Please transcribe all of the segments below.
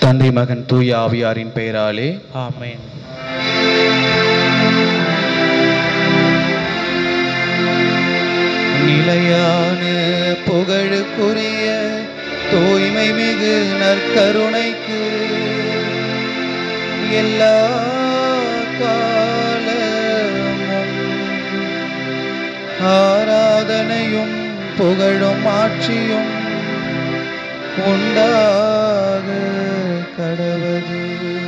தந்தை மகன் தூய ஆவியாரின் பெயராலே ஆமென் நிலையான புகழுக்குரிய தூய்மை மிகு நற்கருணைக்கு எல்லா காலமும் ஆராதனையும் புகழும் ஆட்சியும் உண்டாக கடவது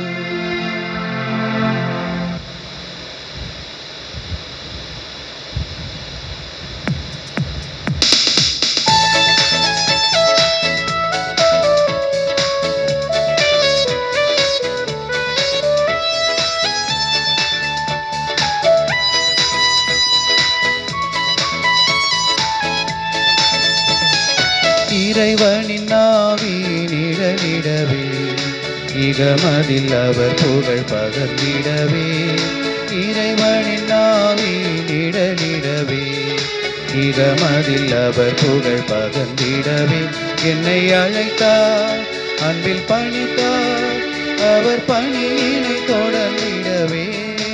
இறைவனின் ஆவி நிழலிடவே இகமதில் அவர் புகழ் பகர்ந்திடவே இறைவனின் ஆவி நிழலிடவே இகமதில் அவர் புகழ் பகர்ந்திடவே என்னை அழைத்தார் அன்பில் பணித்தார் அவர் பணியினை தொடர்ந்திடவே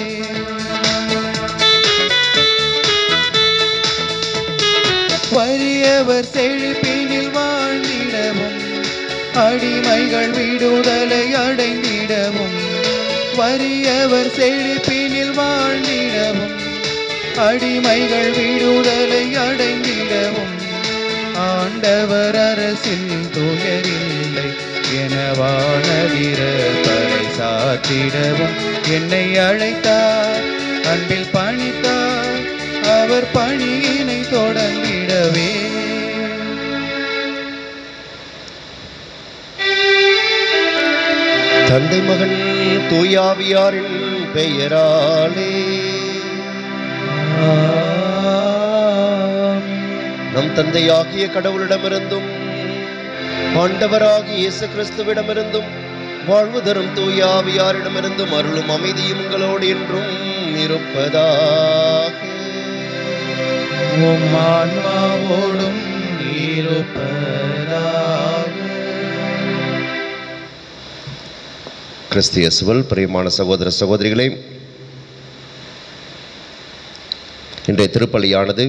வறியவர் செழிப்பினில் வாழ்ந்திடவும் அடிமைகள் விடுதலை அடைந்திடவும் வறியவர் செழிப்பினில் வாழ்ந்திடவும் அடிமைகள் விடுதலை அடைந்திடவும் ஆண்டவர் அரசில் துயரில்லை என வானதிர பறை சாத்திடவும் என்னை அழைத்தார் அன்பில் பணித்தார் அவர் பணியினை தொடர்ந்திடவே தந்தை மகன் தூயாவியாரின் பெயராலே நம் தந்தையாகிய கடவுளிடமிருந்தும் ஆண்டவராகிய இயேசு கிறிஸ்துவிடமிருந்தும் வாழ்வு தரும் தூயாவியாரிடமிருந்தும் அருளும் அமைதியும் உங்களோடு என்றும் இருப்பதாக உம் ஆன்மாவோடும் இருப்பதாக கிறிஸ்திய சுவல் பிரியமான சகோதர சகோதரிகளே இன்றைய திருப்பலியானது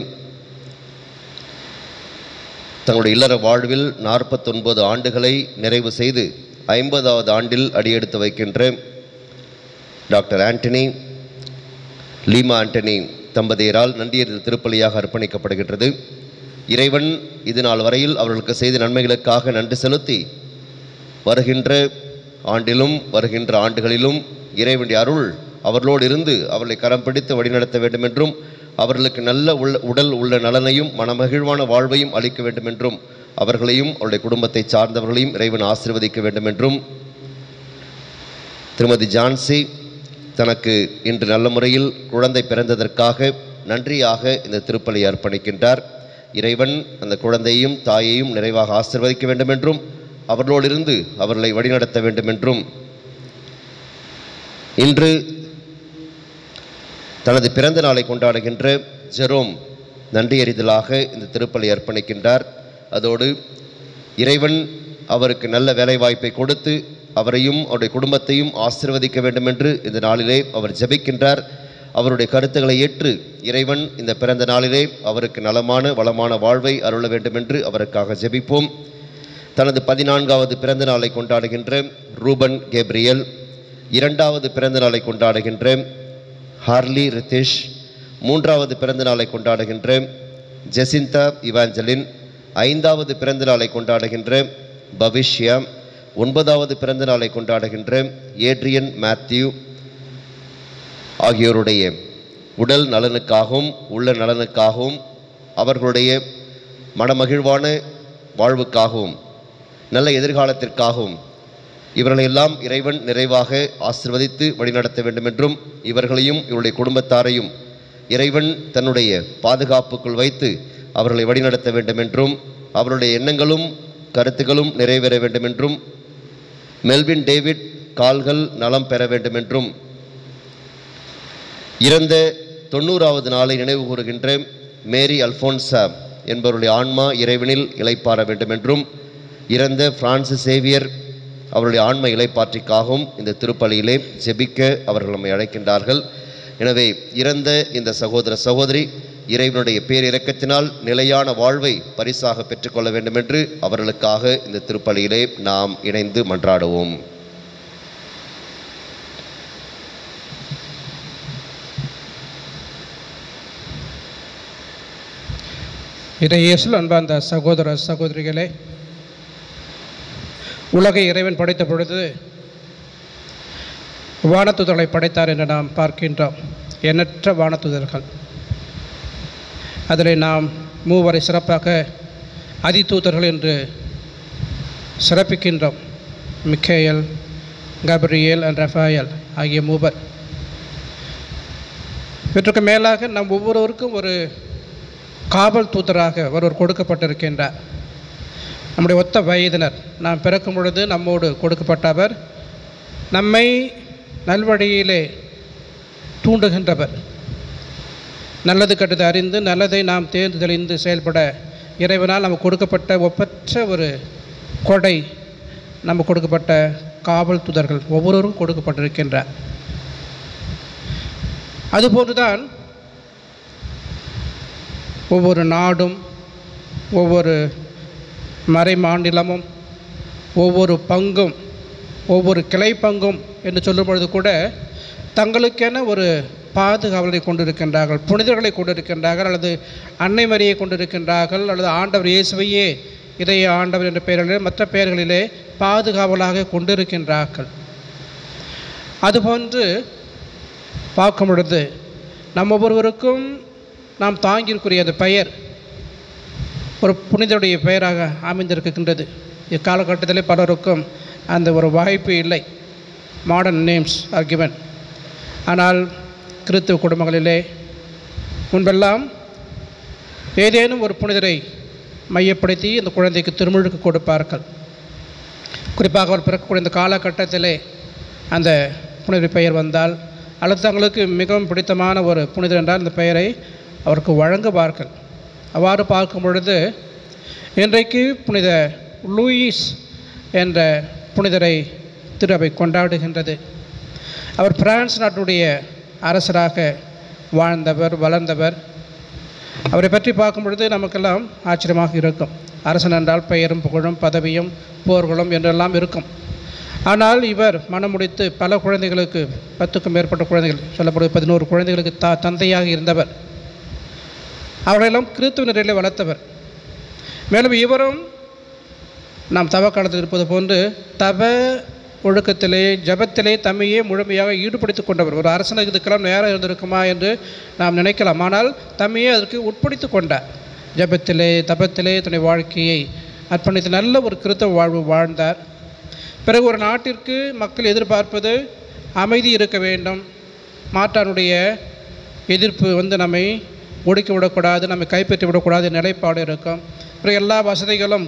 தங்களுடைய இல்லற வாழ்வில் நாற்பத்தொன்பது ஆண்டுகளை நிறைவு செய்து ஐம்பதாவது ஆண்டில் அடியெடுத்து வைக்கின்ற டாக்டர் ஆண்டனி லீமா ஆண்டனி தம்பதியரால் நன்றியறிதல் திருப்பலியாக அர்ப்பணிக்கப்படுகின்றது இறைவன் இது நாள் வரையில் அவர்களுக்கு செய்த நன்மைகளுக்காக நன்றி செலுத்தி வருகின்ற ஆண்டிலும் வருகின்ற ஆண்டுகளிலும் இறைவனுடைய அருள் அவர்களோடு இருந்து அவர்களை கரம் பிடித்து வழிநடத்த வேண்டும் என்றும் அவர்களுக்கு நல்ல உள்ள உடல் உள்ள நலனையும் மனமகிழ்வான வாழ்வையும் அளிக்க வேண்டும் என்றும் அவர்களையும் அவருடைய குடும்பத்தை சார்ந்தவர்களையும் இறைவன் ஆசீர்வதிக்க வேண்டும் என்றும் திருமதி ஜான்சி தனக்கு இன்று நல்ல முறையில் குழந்தை பிறந்ததற்காக நன்றியாக இந்த திருப்பலி அர்ப்பணிக்கின்றார் இறைவன் அந்த குழந்தையும் தாயையும் நிறைவாக ஆசீர்வதிக்க வேண்டும் என்றும் அவர்களோடிருந்து அவர்களை வழிநடத்த வேண்டும் என்றும் இன்று தனது பிறந்த நாளை கொண்டாடுகின்ற ஜெரோம் நன்றியறிதலாக இந்த திருப்பலி அர்ப்பணிக்கின்றார் அதோடு இறைவன் அவருக்கு நல்ல வேலைவாய்ப்பை கொடுத்து அவரையும் அவருடைய குடும்பத்தையும் ஆசீர்வதிக்க வேண்டும் என்று இந்த நாளிலே அவர் ஜெபிக்கின்றார் அவருடைய கருத்துக்களை ஏற்று இறைவன் இந்த பிறந்த நாளிலே அவருக்கு நலமான வளமான வாழ்வை அருள வேண்டும் என்று அவருக்காக ஜெபிப்போம் தனது பதினான்காவது பிறந்த நாளை கொண்டாடுகின்ற ரூபன் கேப்ரியல் இரண்டாவது பிறந்த நாளை கொண்டாடுகின்ற ஹார்லி ரித்திஷ் மூன்றாவது பிறந்த நாளை கொண்டாடுகின்ற ஜெசிந்தா இவாஞ்சலின் ஐந்தாவது பிறந்த நாளை கொண்டாடுகின்ற பவிஷ்யா ஒன்பதாவது பிறந்த நாளை கொண்டாடுகின்ற ஏட்ரியன் மேத்யூ ஆகியோருடைய உடல் நலனுக்காகவும் உள்ள நலனுக்காகவும் அவர்களுடைய மனமகிழ்வான வாழ்வுக்காகவும் நல்ல எதிர்காலத்திற்காகவும் இவர்களையெல்லாம் இறைவன் நிறைவாக ஆசிர்வதித்து வழிநடத்த வேண்டும் என்றும் இவர்களையும் இவருடைய குடும்பத்தாரையும் இறைவன் தன்னுடைய பாதுகாப்புக்குள் வைத்து அவர்களை வழிநடத்த வேண்டும் என்றும் அவருடைய எண்ணங்களும் கருத்துக்களும் நிறைவேற வேண்டும் என்றும் மெல்வின் டேவிட் கால்கள் நலம் பெற வேண்டும் என்றும் இறந்த தொண்ணூறாவது நாளை நினைவு கூறுகின்ற மேரி அல்ஃபோன்சா என்பவருடைய ஆன்மா இறைவனில் இளைப்பாற வேண்டும் என்றும் இறந்த பிரான்சிஸ் சேவியர் அவருடைய ஆன்ம இலைப்பாற்றிக்காகவும் இந்த திருப்பலியிலே ஜெபிக்க அவர்கள் நம்மை அழைக்கின்றார்கள் எனவே இறந்த இந்த சகோதர சகோதரி இறைவனுடைய பேரிரக்கத்தினால் நிலையான வாழ்வை பரிசாக பெற்றுக்கொள்ள வேண்டும் என்று அவர்களுக்காக இந்த திருப்பலியிலே நாம் இணைந்து மன்றாடுவோம் இதை இயேசுல் அன்பார்ந்த சகோதர சகோதரிகளே உலகை இறைவன் படைத்த பொழுது வானத்துதர்களை படைத்தார் என்று நாம் பார்க்கின்றோம் எண்ணற்ற வானத்துதர்கள் அதில் நாம் மூவரை சிறப்பாக அதிதூதர்கள் என்று சிறப்பிக்கின்றோம் மிக்கேயல் கப்ரியேல் அண்ட் ரஃபாயல் ஆகிய மூவர் இவற்றுக்கு மேலாக நம் ஒவ்வொருவருக்கும் ஒரு காவல் தூதராக ஒருவர் கொடுக்கப்பட்டிருக்கின்றார் நம்முடைய ஒத்த வயதினர் நாம் பிறக்கும் பொழுது நம்மோடு கொடுக்கப்பட்டவர் நம்மை நல்வழியிலே தூண்டுகின்றவர் நல்லது கெட்டது அறிந்து நல்லதை நாம் தேர்ந்து தெளிந்து செயல்பட இறைவனால் நமக்கு கொடுக்கப்பட்ட ஒப்பற்ற ஒரு கொடை நமக்கு கொடுக்கப்பட்ட காவல் தூதர்கள் ஒவ்வொருவரும் கொடுக்கப்பட்டிருக்கின்றார் அதுபோன்றுதான் ஒவ்வொரு நாடும் ஒவ்வொரு மறை மாநிலமும் ஒவ்வொரு பங்கும் ஒவ்வொரு கிளை பங்கும் என்று சொல்லும் பொழுது கூட தங்களுக்கென ஒரு பாதுகாவலரை கொண்டிருக்கின்றார்கள் புனிதர்களை கொண்டிருக்கின்றார்கள் அல்லது அன்னை மரியை கொண்டிருக்கின்றார்கள் அல்லது ஆண்டவர் இயேசுவையே இதய ஆண்டவர் என்ற பெயரிலே மற்ற பெயர்களிலே பாதுகாவலாக கொண்டிருக்கின்றார்கள் அதுபோன்று பார்க்கும் பொழுது நம் ஒவ்வொருவருக்கும் நாம் தாங்கியிருக்கிற அந்த பெயர் ஒரு புனிதருடைய பெயராக அமைந்திருக்கின்றது இக்காலகட்டத்திலே பலருக்கும் அந்த ஒரு வாய்ப்பு இல்லை மாடர்ன் நேம்ஸ் ஆர் கிவன் ஆனால் கிறித்துவ குடும்பங்களிலே முன்பெல்லாம் ஏதேனும் ஒரு புனிதரை மையப்படுத்தி அந்த குழந்தைக்கு திருமுழுக்கு கொடுப்பார்கள் குறிப்பாக அவர் பிறக்கக்கூடிய இந்த காலகட்டத்திலே அந்த புனிதர் பெயர் வந்தால் அல்லது தங்களுக்கு மிகவும் பிடித்தமான ஒரு புனிதர் என்றால் அந்த பெயரை அவருக்கு வழங்குவார்கள் அவ்வாறு பார்க்கும் பொழுது இன்றைக்கு புனித லூயிஸ் என்ற புனிதரை திருவை கொண்டாடுகின்றது அவர் பிரான்ஸ் நாட்டுடைய அரசராக வாழ்ந்தவர் வளர்ந்தவர் அவரை பற்றி பார்க்கும் பொழுது நமக்கெல்லாம் ஆச்சரியமாக இருக்கும் அரசன் என்றால் பெயரும் புகழும் பதவியும் போர்களும் என்றெல்லாம் இருக்கும் ஆனால் இவர் மனம் முடித்து பல குழந்தைகளுக்கு பத்துக்கும் மேற்பட்ட குழந்தைகள் சொல்லப்படுவது பதினோரு குழந்தைகளுக்கு தா தந்தையாக இருந்தவர் அவர்களெல்லாம் கிறித்துவ நிலையிலே வளர்த்தவர் மேலும் இவரும் நாம் தவ காலத்தில் இருப்பது போன்று தவ ஒழுக்கத்திலே ஜபத்திலே தம்மையே முழுமையாக ஈடுபடுத்திக் கொண்டவர் ஒரு அரசனுக்கு இதுக்கெல்லாம் நேரம் இருந்திருக்குமா என்று நாம் நினைக்கலாம் ஆனால் தம்மையே அதற்கு உட்படுத்திக் கொண்டார் ஜபத்திலே தபத்திலே தன்னுடைய வாழ்க்கையை அர்ப்பணித்து நல்ல ஒரு கிறித்தவ வாழ்வு வாழ்ந்தார் பிறகு ஒரு நாட்டிற்கு மக்கள் எதிர்பார்ப்பது அமைதி இருக்க வேண்டும் மாற்றானுடைய எதிர்ப்பு வந்து நம்மை ஒடுக்கி விடக்கூடாது நம்மை கைப்பற்றி விடக்கூடாது நிலைப்பாடு இருக்கும் பிறகு எல்லா வசதிகளும்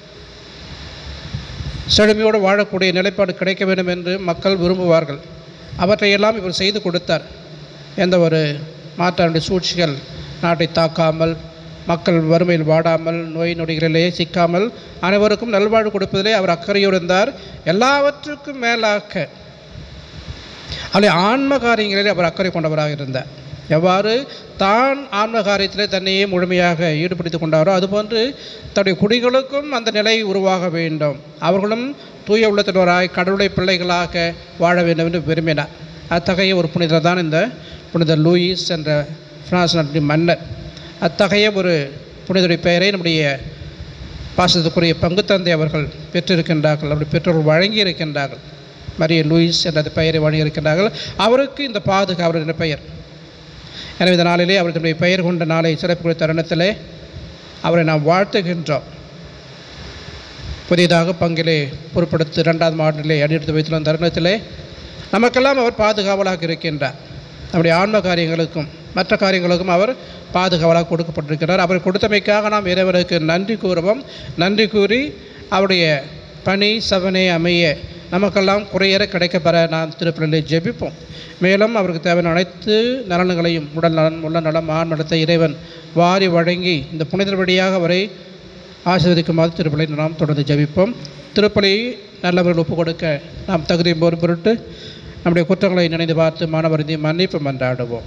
செழுமையோடு வாழக்கூடிய நிலைப்பாடு கிடைக்க வேண்டும் என்று மக்கள் விரும்புவார்கள் அவற்றையெல்லாம் இவர் செய்து கொடுத்தார் எந்த ஒரு மாற்றானுடைய சூழ்ச்சிகள் நாட்டை தாக்காமல் மக்கள் வறுமையில் வாடாமல் நோய் நொடிகளிலே சிக்காமல் அனைவருக்கும் நல்வாழ்வு கொடுப்பதிலே அவர் அக்கறையோடு இருந்தார் எல்லாவற்றுக்கும் மேலாக அவருடைய ஆன்ம காரியங்களிலே அவர் அக்கறை கொண்டவராக இருந்தார் எவ்வாறு தான் ஆன்ம காரியத்திலே தன்னையே முழுமையாக ஈடுபடுத்திக் கொண்டாரோ அதுபோன்று தன்னுடைய குடிகளுக்கும் அந்த நிலை உருவாக வேண்டும் அவர்களும் தூய உள்ளத்தினராய் கடவுளை பிள்ளைகளாக வாழ வேண்டும் என்று விரும்பினார் அத்தகைய ஒரு புனிதர் தான் இந்த புனிதர் லூயிஸ் என்ற பிரான்ஸ் நாட்டின் மன்னர் அத்தகைய ஒரு புனிதருடைய பெயரை நம்முடைய பாசத்துக்குரிய பங்கு தந்தை அவர்கள் பெற்றிருக்கின்றார்கள் அப்படி பெற்றோர்கள் வழங்கி இருக்கின்றார்கள் மரிய லூயிஸ் என்ற அந்த பெயரை வழங்கியிருக்கின்றார்கள் அவருக்கு இந்த பாதுகாவலர் என்ற பெயர் எனவே இந்த நாளிலே அவர்களுடைய பெயர் கொண்ட நாளை சிறப்புக்குரிய தருணத்திலே அவரை நாம் வாழ்த்துகின்றோம் புதிதாக பங்கிலே பொறுப்படுத்தி இரண்டாவது மாடலிலே அடியெடுத்து வைத்துள்ள தருணத்திலே நமக்கெல்லாம் அவர் பாதுகாவலாக இருக்கின்றார் நம்முடைய ஆன்ம காரியங்களுக்கும் மற்ற காரியங்களுக்கும் அவர் பாதுகாவலாக கொடுக்கப்பட்டிருக்கிறார் அவர் கொடுத்தமைக்காக நாம் இறைவனுக்கு நன்றி கூறுவோம் நன்றி கூறி அவருடைய பணி சவனை அமைய நமக்கெல்லாம் குறையற கிடைக்கப்பெற நாம் திருப்பலிலே ஜெபிப்போம் மேலும் அவருக்கு தேவையான அனைத்து நலன்களையும் உடல் நலன் உள்ள நலம் ஆண் நடத்த இறைவன் வாரி வழங்கி இந்த புனிதர் வழியாக அவரை ஆசீர்வதிக்குமாறு திருப்பலை நாம் தொடர்ந்து ஜெபிப்போம் திருப்பலி நல்லவர்கள் ஒப்புக் கொடுக்க நாம் தகுதி பொறுத்து நம்முடைய குற்றங்களை நினைந்து பார்த்து மாணவருந்தி மன்னிப்பு மன்றாடுவோம்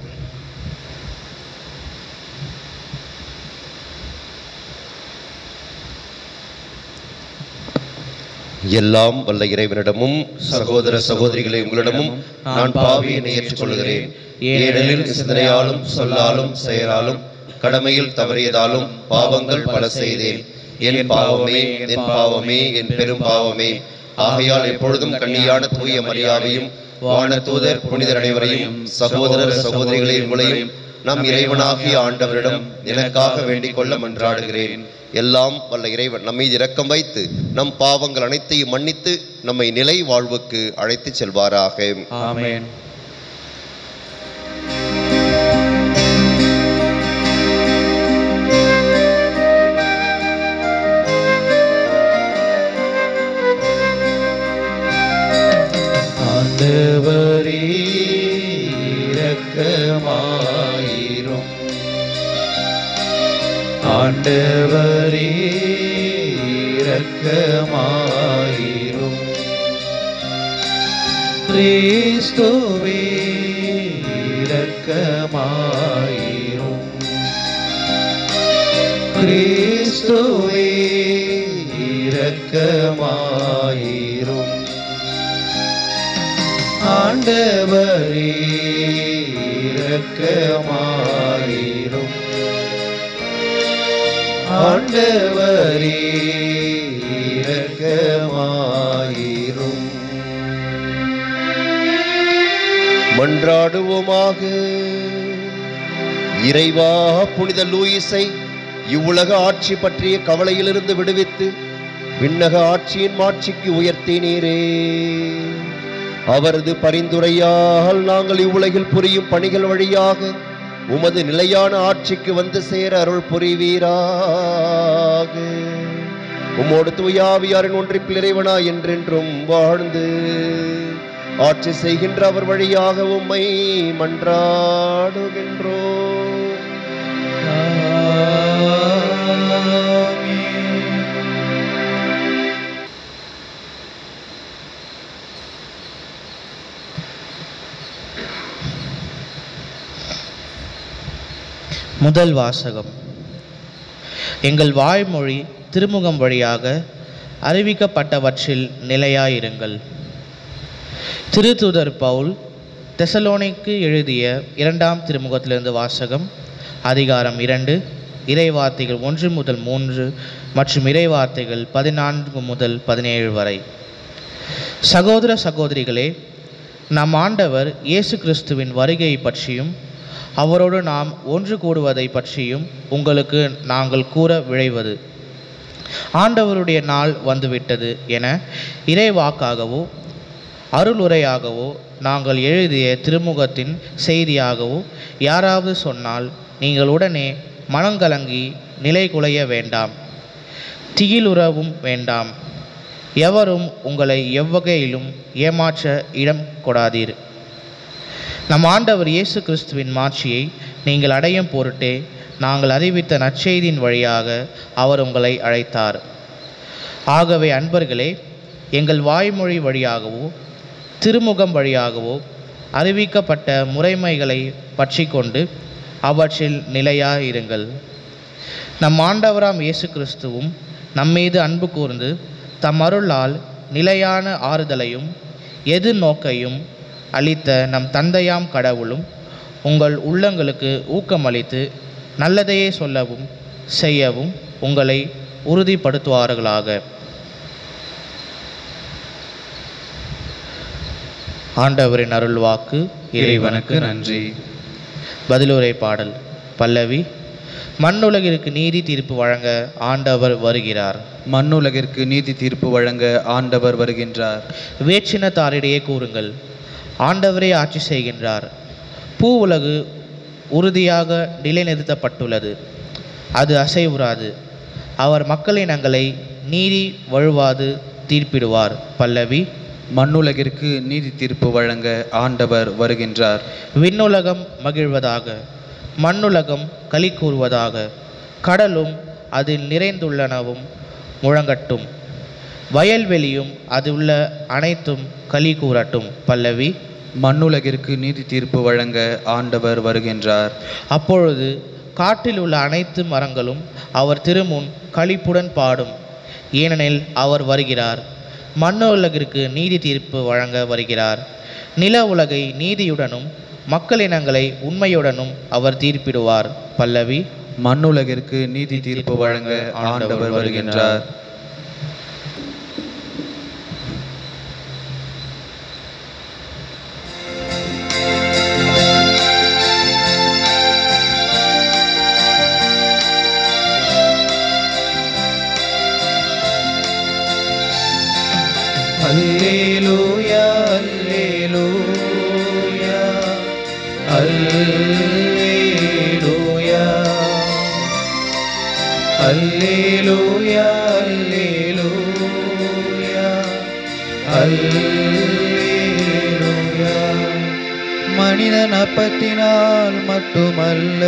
எல்லாம் வல்ல இறைவனிடமும் சகோதர சகோதரிகளை உங்களிடமும் நான் பாவியினை ஏற்றுக்கொள்கிறேன் ஏனெனில் சிந்தனையாலும் சொல்லாலும் செயலாலும் கடமையில் தவறியதாலும் பாவங்கள் பல செய்தேன் என் பாவமே என் பாவமே என் பெரும் பாவமே ஆகையால் எப்பொழுதும் கண்ணியான தூய மரியாதையும் வான தூதர் புனிதர் அனைவரையும் சகோதரர் சகோதரிகளை உங்களையும் நம் இறைவனாகிய ஆண்டவரிடம் எனக்காக வேண்டிக் கொள்ள மன்றாடுகிறேன் எல்லாம் வல்ல இறைவன் நம்மை இரக்கம் வைத்து நம் பாவங்கள் அனைத்தையும் மன்னித்து நம்மை நிலை வாழ்வுக்கு அழைத்துச் செல்வாராக ஆமென் ஆண்டவரே இரக்கமாயிரும் ஆண்டவரே இரக்கமாயிரும் கிறிஸ்துவே இரக்கமாயிரும் கிறிஸ்துவே இரக்கமாயிரும் ஆண்டவரே இரக்கமாயிரும் ஆண்டவரே இரக்கமாயிரும் மன்றாடுவோமாக இறைவா புனித லூயிஸை இவ்வுலக ஆட்சி பற்றிய கவலையிலிருந்து விடுவித்து விண்ணக ஆட்சியின் மாட்சிக்கு உயர்த்தினீரே அவரது பரிந்துரையால் நாங்கள் இவ்வுலகில் புரியும் பணிகள் வழியாக உமது நிலையான ஆட்சிக்கு வந்து சேர அருள் புரிவீராக உம்மோடு தூயாவியாரின் ஒன்றிப்பில் இறைவனா என்றென்றும் வாழ்ந்து ஆட்சி செய்கின்ற அவர் வழியாக உம்மை மன்றாடுகின்றோ முதல் வாசகம் எங்கள் வாய்மொழி திருமுகம் வழியாக அறிவிக்கப்பட்டவற்றில் நிலையாயிருங்கள் திருத்தூதர் பவுல் தெசலோனிக்கு எழுதிய இரண்டாம் திருமுகத்திலிருந்து வாசகம் அதிகாரம் இரண்டு இறைவார்த்தைகள் ஒன்று முதல் மூன்று மற்றும் இறைவார்த்தைகள் பதினான்கு முதல் பதினேழு வரை சகோதர சகோதரிகளே நம் ஆண்டவர் இயேசு கிறிஸ்துவின் வருகை பற்றியும் அவரோடு நாம் ஒன்று கூடுவதை பற்றியும் உங்களுக்கு நாங்கள் கூற விழைவது ஆண்டவருடைய நாள் வந்துவிட்டது என இறைவாக்காகவோ அருளுரையாகவோ நாங்கள் எழுதிய திருமுகத்தின் செய்தியாகவோ யாராவது சொன்னால் நீங்கள் உடனே மனங்கலங்கி நிலை குலைய வேண்டாம் திகிலுறவும் வேண்டாம் எவரும் உங்களை எவ்வகையிலும் ஏமாற்ற இடம் கொடாதீர் நம் ஆண்டவர் இயேசு கிறிஸ்துவின் மாட்சியை நீங்கள் அடையும் பொருட்டே நாங்கள் அறிவித்த நற்செய்தியின் வழியாக அவர் உங்களை அழைத்தார் ஆகவே அன்பர்களே எங்கள் வாய்மொழி வழியாகவோ திருமுகம் வழியாகவோ அறிவிக்கப்பட்ட முறைமைகளை பற்றி கொண்டு அவற்றில் நிலையாயிருங்கள் நம் ஆண்டவராம் இயேசு கிறிஸ்துவும் நம்மீது அன்பு கூர்ந்து தம் அருளால் நிலையான ஆறுதலையும் எதிர்நோக்கையும் அளித்த நம் தந்தையாம் கடவுளும் உங்கள் உள்ளங்களுக்கு ஊக்கமளித்து நல்லதையே சொல்லவும் செய்யவும் உங்களை உறுதிப்படுத்துவார்களாக ஆண்டவரின் அருள்வாக்கு இறைவனுக்கு நன்றி பதிலுரை பாடல் பல்லவி மண்ணுலகிற்கு நீதி தீர்ப்பு வழங்க ஆண்டவர் வருகிறார் மண்ணுலகிற்கு நீதி தீர்ப்பு வழங்க ஆண்டவர் வருகின்றார் வேற்றினத்தாரிடையே கூறுங்கள் ஆண்டவரே ஆட்சி செய்கின்றார் பூ உலகு உறுதியாக நிலைநிறுத்தப்பட்டுள்ளது அது அசைவுறாது அவர் மக்களினங்களை நீதி வழுவாது தீர்ப்பிடுவார் பல்லவி மண்ணுலகிற்கு நீதி தீர்ப்பு வழங்க ஆண்டவர் வருகின்றார் விண்ணுலகம் மகிழ்வதாக மண்ணுலகம் களி கூறுவதாக கடலும் அதில் நிறைந்துள்ளனவும் முழங்கட்டும் வயல்வெளியும் அது உள்ள அனைத்தும் களி கூறட்டும் பல்லவி மண்ணுலகிற்கு நீதி தீர்ப்பு வழங்க ஆண்டவர் வருகின்றார் அப்பொழுது காட்டில் உள்ள அனைத்து மரங்களும் அவர் திருமுன் களிப்புடன் பாடும் ஏனெனில் அவர் வருகிறார் மண்ணு உலகிற்கு நீதி தீர்ப்பு வழங்க வருகிறார் நில உலகை நீதியுடனும் மக்களினங்களை உண்மையுடனும் அவர் தீர்ப்பிடுவார் பல்லவி மண்ணுலகிற்கு நீதி தீர்ப்பு வழங்க ஆண்டவர் வருகின்றார் அல்லேலூயா அல்லேலூயா அல்லேலூயா அல்லேலூயா அல்லேலூயா அல்லேலூயா மனிதன் அப்பத்தினால் மட்டுமல்ல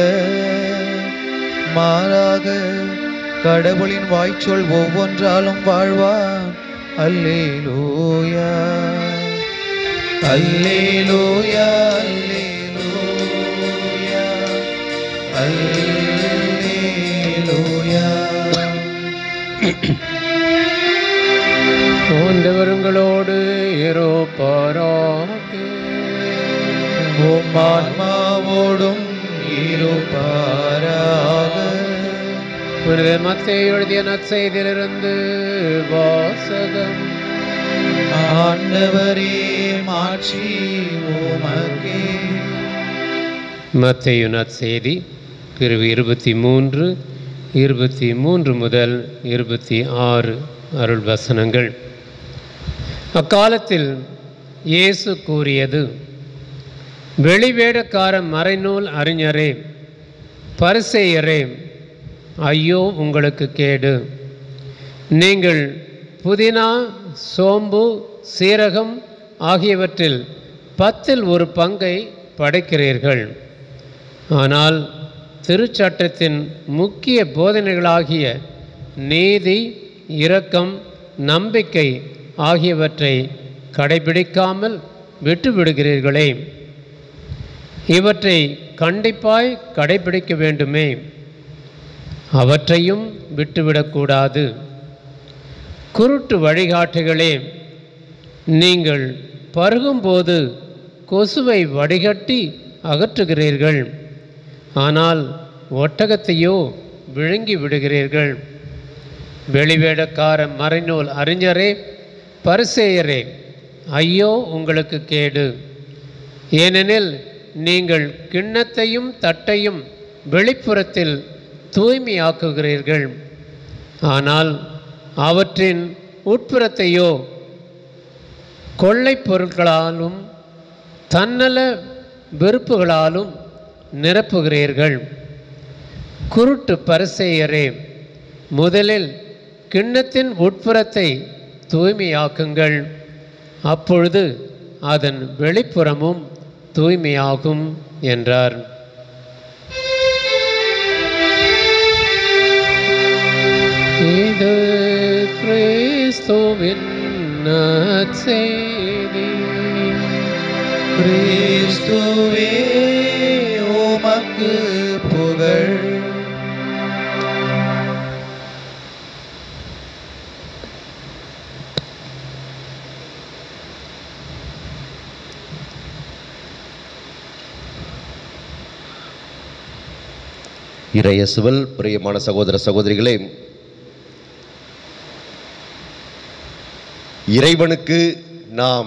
மாறாக கடவுளின் வாய்ச்சொல் ஒவ்வொன்றாலும் வாழ்வான் அல்லேலூயா அல்லேலூயா அல்லேலூயா அல்லேலூயா ஆண்டவருங்களோடு இருப்பாராக உம் ஆன்மாவோடும் இருப்பாராக புனித மத்தேயு எழுதிய நற்செய்தியிலிருந்து வாசகம் ஆண்டவரே மாட்சி உமக்கே மத்தேயு நற்செய்தி பிரிவு இருபத்தி மூன்று இருபத்தி மூன்று முதல் இருபத்தி ஆறு அருள் வசனங்கள் அக்காலத்தில் இயேசு கூறியது வெளிவேடக்கார மறைநூல் அறிஞரே பரிசேயரே ஐயோ உங்களுக்கு கேடு நீங்கள் புதினா சோம்பு சீரகம் ஆகியவற்றில் பத்தில் ஒரு பங்கை படைக்கிறீர்கள் ஆனால் திருச்சட்டத்தின் முக்கிய போதனைகளாகிய நீதி இரக்கம் நம்பிக்கை ஆகியவற்றை கடைபிடிக்காமல் விட்டுவிடுகிறீர்களே இவற்றை கண்டிப்பாய் கடைபிடிக்க வேண்டுமே அவற்றையும் விட்டுவிடக்கூடாது குருட்டு வழிகாட்டுகளே நீங்கள் பருகும்போது கொசுவை வடிகட்டி அகற்றுகிறீர்கள் ஆனால் ஒட்டகத்தையோ விழுங்கி விடுகிறீர்கள் வெளிவேடக்கார மறைநூல் அறிஞரே பரிசேயரே ஐயோ உங்களுக்கு கேடு ஏனெனில் நீங்கள் கிண்ணத்தையும் தட்டையும் வெளிப்புறத்தில் தூய்மையாக்குகிறீர்கள் ஆனால் அவற்றின் உட்புறத்தையோ கொள்ளைப் பொருட்களாலும் தன்னல வெறுப்புகளாலும் நிரப்புகிறீர்கள் குருட்டு பரிசேயரே முதலில் கிண்ணத்தின் உட்புறத்தை தூய்மையாக்குங்கள் அப்பொழுது அதன் வெளிப்புறமும் தூய்மையாகும் என்றார் இது கிறிஸ்துவின் நற்செய்தி கிறிஸ்துவே உமக்கு புகழ் இறையசுவல் பிரியமான சகோதர சகோதரிகளே இறைவனுக்கு நாம்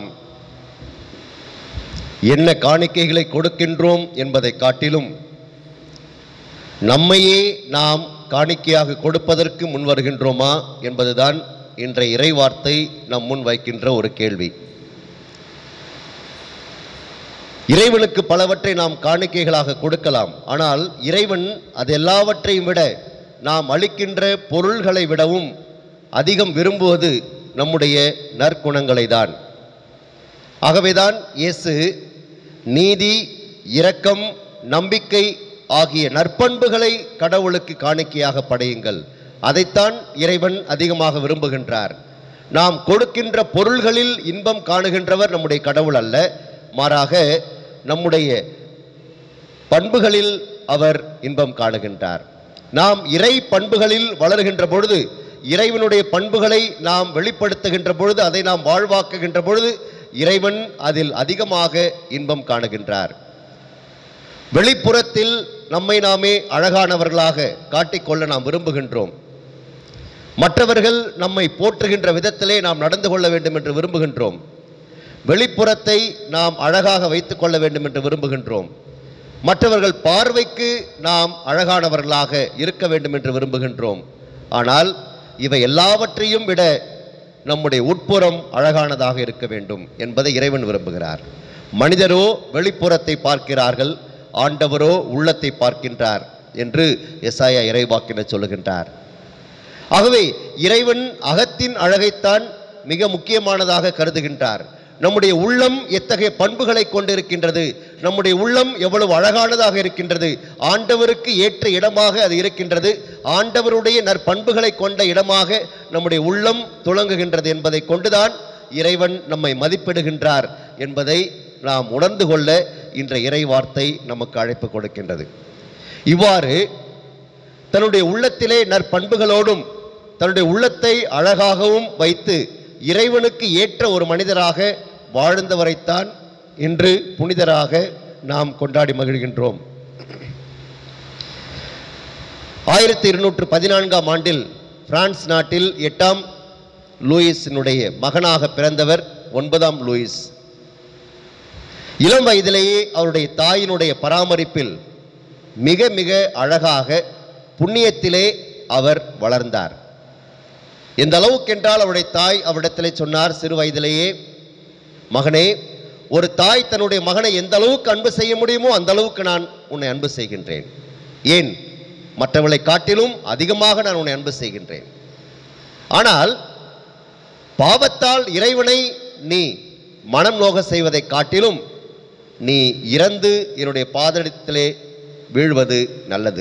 என்ன காணிக்கைகளை கொடுக்கின்றோம் என்பதை காட்டிலும் நம்மையே நாம் காணிக்கையாக கொடுப்பதற்கு முன் வருகின்றோமா என்பதுதான் இன்றைய இறைவார்த்தை நம் முன் வைக்கின்ற ஒரு கேள்வி இறைவனுக்கு பலவற்றை நாம் காணிக்கைகளாக கொடுக்கலாம் ஆனால் இறைவன் அது எல்லாவற்றையும் விட நாம் அளிக்கின்ற பொருள்களை விடவும் அதிகம் விரும்புவது நம்முடைய நற்குணங்களை தான் ஆகவேதான் இயேசு நீதி இரக்கம் நம்பிக்கை ஆகிய நற்பண்புகளை கடவுளுக்கு காணிக்கையாக படையுங்கள் அதைத்தான் இறைவன் அதிகமாக விரும்புகின்றார் நாம் கொடுக்கின்ற பொருள்களில் இன்பம் காணுகின்றவர் நம்முடைய கடவுள் அல்ல மாறாக நம்முடைய பண்புகளில் அவர் இன்பம் காணுகின்றார் நாம் இறை பண்புகளில் வளர்கின்ற பொழுது இறைவனுடைய பண்புகளை நாம் வெளிப்படுத்துகின்ற பொழுது அதை நாம் வாழ்வாக்குகின்ற பொழுது இறைவன் அதில் அதிகமாக இன்பம் காணுகின்றார் வெளிப்புறத்தில் நம்மை நாமே அழகானவர்களாக காட்டிக்கொள்ள நாம் விரும்புகின்றோம் மற்றவர்கள் நம்மை போற்றுகின்ற விதத்திலே நாம் நடந்து கொள்ள வேண்டும் என்று விரும்புகின்றோம் வெளிப்புறத்தை நாம் அழகாக வைத்துக் கொள்ள வேண்டும் என்று விரும்புகின்றோம் மற்றவர்கள் பார்வைக்கு நாம் அழகானவர்களாக இருக்க வேண்டும் என்று விரும்புகின்றோம் ஆனால் இவை எல்லாவற்றையும் விட நம்முடைய உட்புறம் அழகானதாக இருக்க வேண்டும் என்பதை இறைவன் விரும்புகிறார் மனிதரோ வெளிப்புறத்தை பார்க்கிறார்கள் ஆண்டவரோ உள்ளத்தை பார்க்கின்றார் என்று எஸ்ஐயா இறைவாக்கினர் சொல்லுகின்றார் ஆகவே இறைவன் அகத்தின் அழகைத்தான் மிக முக்கியமானதாக கருதுகின்றார் நம்முடைய உள்ளம் எத்தகைய பண்புகளை கொண்டிருக்கின்றது நம்முடைய உள்ளம் எவ்வளவு அழகானதாக இருக்கின்றது ஆண்டவருக்கு ஏற்ற இடமாக அது இருக்கின்றது ஆண்டவருடைய நற்பண்புகளை கொண்ட இடமாக நம்முடைய உள்ளம் துளங்குகின்றது என்பதை கொண்டுதான் இறைவன் நம்மை மதிப்பிடுகின்றார் என்பதை நாம் உணர்ந்து கொள்ள இன்ற இறை வார்த்தை நமக்கு அழைப்பு கொடுக்கின்றது இவ்வாறு தன்னுடைய உள்ளத்திலே நற்பண்புகளோடும் தன்னுடைய உள்ளத்தை அழகாகவும் வைத்து இறைவனுக்கு ஏற்ற ஒரு மனிதராக வாழ்ந்தவரைத்தான் இன்று புனிதராக நாம் கொண்டாடி மகிழ்கின்றோம் ஆயிரத்தி இருநூற்று பதினான்காம் ஆண்டில் பிரான்ஸ் நாட்டில் எட்டாம் லூயிஸினுடைய மகனாக பிறந்தவர் ஒன்பதாம் லூயிஸ் இளம் வயதிலேயே அவருடைய தாயினுடைய பராமரிப்பில் மிக மிக அழகாக புண்ணியத்திலே அவர் வளர்ந்தார் எந்த அளவுக்கென்றால் அவருடைய தாய் அவரிடத்திலே சொன்னார் சிறு வயதிலேயே மகனே ஒரு தாய் தன்னுடைய மகனை எந்த அளவுக்கு அன்பு செய்ய முடியுமோ அந்த அளவுக்கு நான் உன்னை அன்பு செய்கின்றேன் ஏன் மற்றவர்களை காட்டிலும் அதிகமாக நான் உன்னை அன்பு செய்கின்றேன் ஆனால் பாவத்தால் இறைவனை நீ மனம் நோக செய்வதை காட்டிலும் நீ இறந்து என்னுடைய பாதத்திலே வீழ்வது நல்லது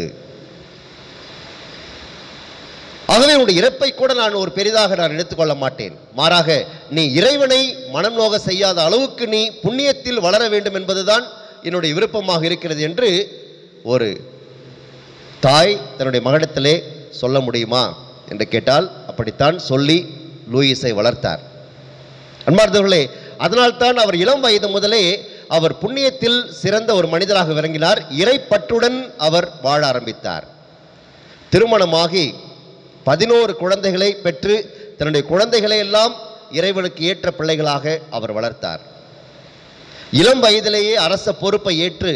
ஆகவே உன்னுடைய இறப்பை கூட நான் ஒரு பெரிதாக நான் எடுத்துக்கொள்ள மாட்டேன் மாறாக நீ இறைவனை மனம் நோக செய்யாத அளவுக்கு நீ புண்ணியத்தில் வளர வேண்டும் என்பதுதான் என்னுடைய விருப்பமாக இருக்கிறது என்று ஒரு தாய் தன்னுடைய மகனிடத்திலே சொல்ல முடியுமா என்று கேட்டால் அப்படித்தான் சொல்லி லூயிஸை வளர்த்தார் அன்பார்ந்தவர்களே அதனால்தான் அவர் இளம் வயது முதலே அவர் புண்ணியத்தில் சிறந்த ஒரு மனிதராக விளங்கினார் இறைப்பற்றுடன் அவர் வாழ ஆரம்பித்தார் திருமணமாகி பதினோரு குழந்தைகளை பெற்று தன்னுடைய குழந்தைகளை எல்லாம் இறைவனுக்கு ஏற்ற பிள்ளைகளாக அவர் வளர்த்தார் இளம் வயதிலேயே அரச பொறுப்பை ஏற்று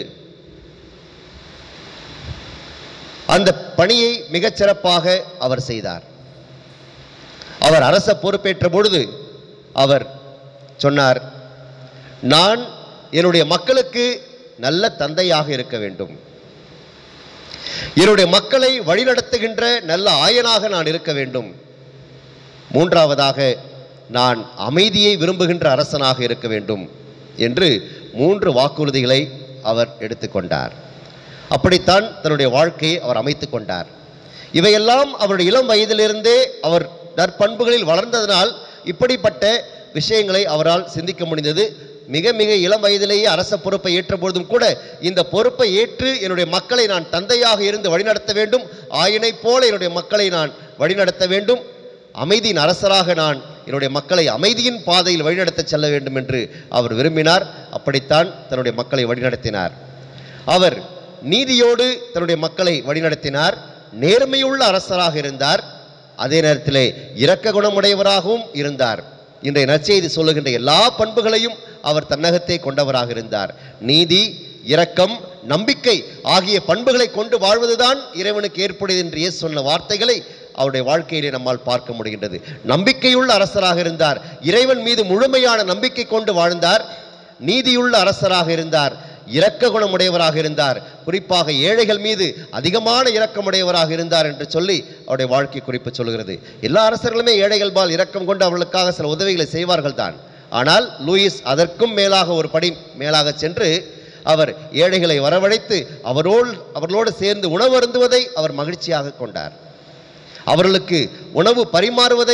அந்த பணியை மிகச் சிறப்பாக அவர் செய்தார் அவர் அரச பொறுப்பேற்ற பொழுது அவர் சொன்னார் நான் என்னுடைய மக்களுக்கு நல்ல தந்தையாக இருக்க வேண்டும் என்னுடைய மக்களை வழிநடத்துகின்ற நல்ல ஆயனாக நான் இருக்க வேண்டும் மூன்றாவதாக நான் அமைதியை விரும்புகின்ற அரசனாக இருக்க வேண்டும் என்று மூன்று வாக்குறுதிகளை அவர் எடுத்துக்கொண்டார் அப்படித்தான் தன்னுடைய வாழ்க்கையை அவர் அமைத்துக் கொண்டார் இவையெல்லாம் அவருடைய இளம் வயதிலிருந்தே அவர் நற்பண்புகளில் வளர்ந்ததனால் இப்படிப்பட்ட விஷயங்களை அவரால் சிந்திக்க முடிந்தது மிக மிக இளம் வயதிலேயே அரச பொறுப்பை ஏற்ற பொழுதும் கூட இந்த பொறுப்பை ஏற்று என்னுடைய மக்களை நான் தந்தையாக இருந்து வழிநடத்த வேண்டும் ஆயனைப் போல என்னுடைய மக்களை நான் வழிநடத்த வேண்டும் அமைதியின் அரசராக நான் என்னுடைய மக்களை அமைதியின் பாதையில் வழிநடத்த செல்ல வேண்டும் என்று அவர் விரும்பினார் அப்படித்தான் தன்னுடைய மக்களை வழிநடத்தினார் அவர் நீதியோடு தன்னுடைய மக்களை வழிநடத்தினார் நேர்மையுள்ள அரசராக இருந்தார் அதே நேரத்திலே இரக்க குணமுடையவராகவும் இருந்தார் இன்றைய நற்செய்தி சொல்லுகின்ற எல்லா பண்புகளையும் அவர் தன்னகத்தே கொண்டவராக இருந்தார் நீதி இரக்கம் நம்பிக்கை ஆகிய பண்புகளை கொண்டு வாழ்வதுதான் இறைவனுக்கு ஏற்புடையது என்று இயேசு சொன்ன வார்த்தைகளை அவருடைய வாழ்க்கையிலே நம்மால் பார்க்க முடிகின்றது நம்பிக்கையுள்ள அரசராக இருந்தார் இறைவன் மீது முழுமையான நம்பிக்கை கொண்டு வாழ்ந்தார் நீதியுள்ள அரசராக இருந்தார் இரக்க குணமுடையவராக இருந்தார் குறிப்பாக ஏழைகள் மீது அதிகமான இரக்கமுடையவராக இருந்தார் என்று சொல்லி அவருடைய வாழ்க்கை குறிப்பு சொல்கிறது எல்லா அரசர்களுமே ஏழைகள் பால் இரக்கம் கொண்டு அவர்களுக்காக சில உதவிகளை செய்வார்கள் தான் ஆனால் லூயிஸ் அதற்கும் மேலாக ஒரு படி மேலாக சென்று அவர் ஏழைகளை வரவழைத்து அவரோடு அவர்களோடு சேர்ந்து உணவு அருந்துவதை அவர் மகிழ்ச்சியாக கொண்டார் அவர்களுக்கு உணவு பரிமாறுவதை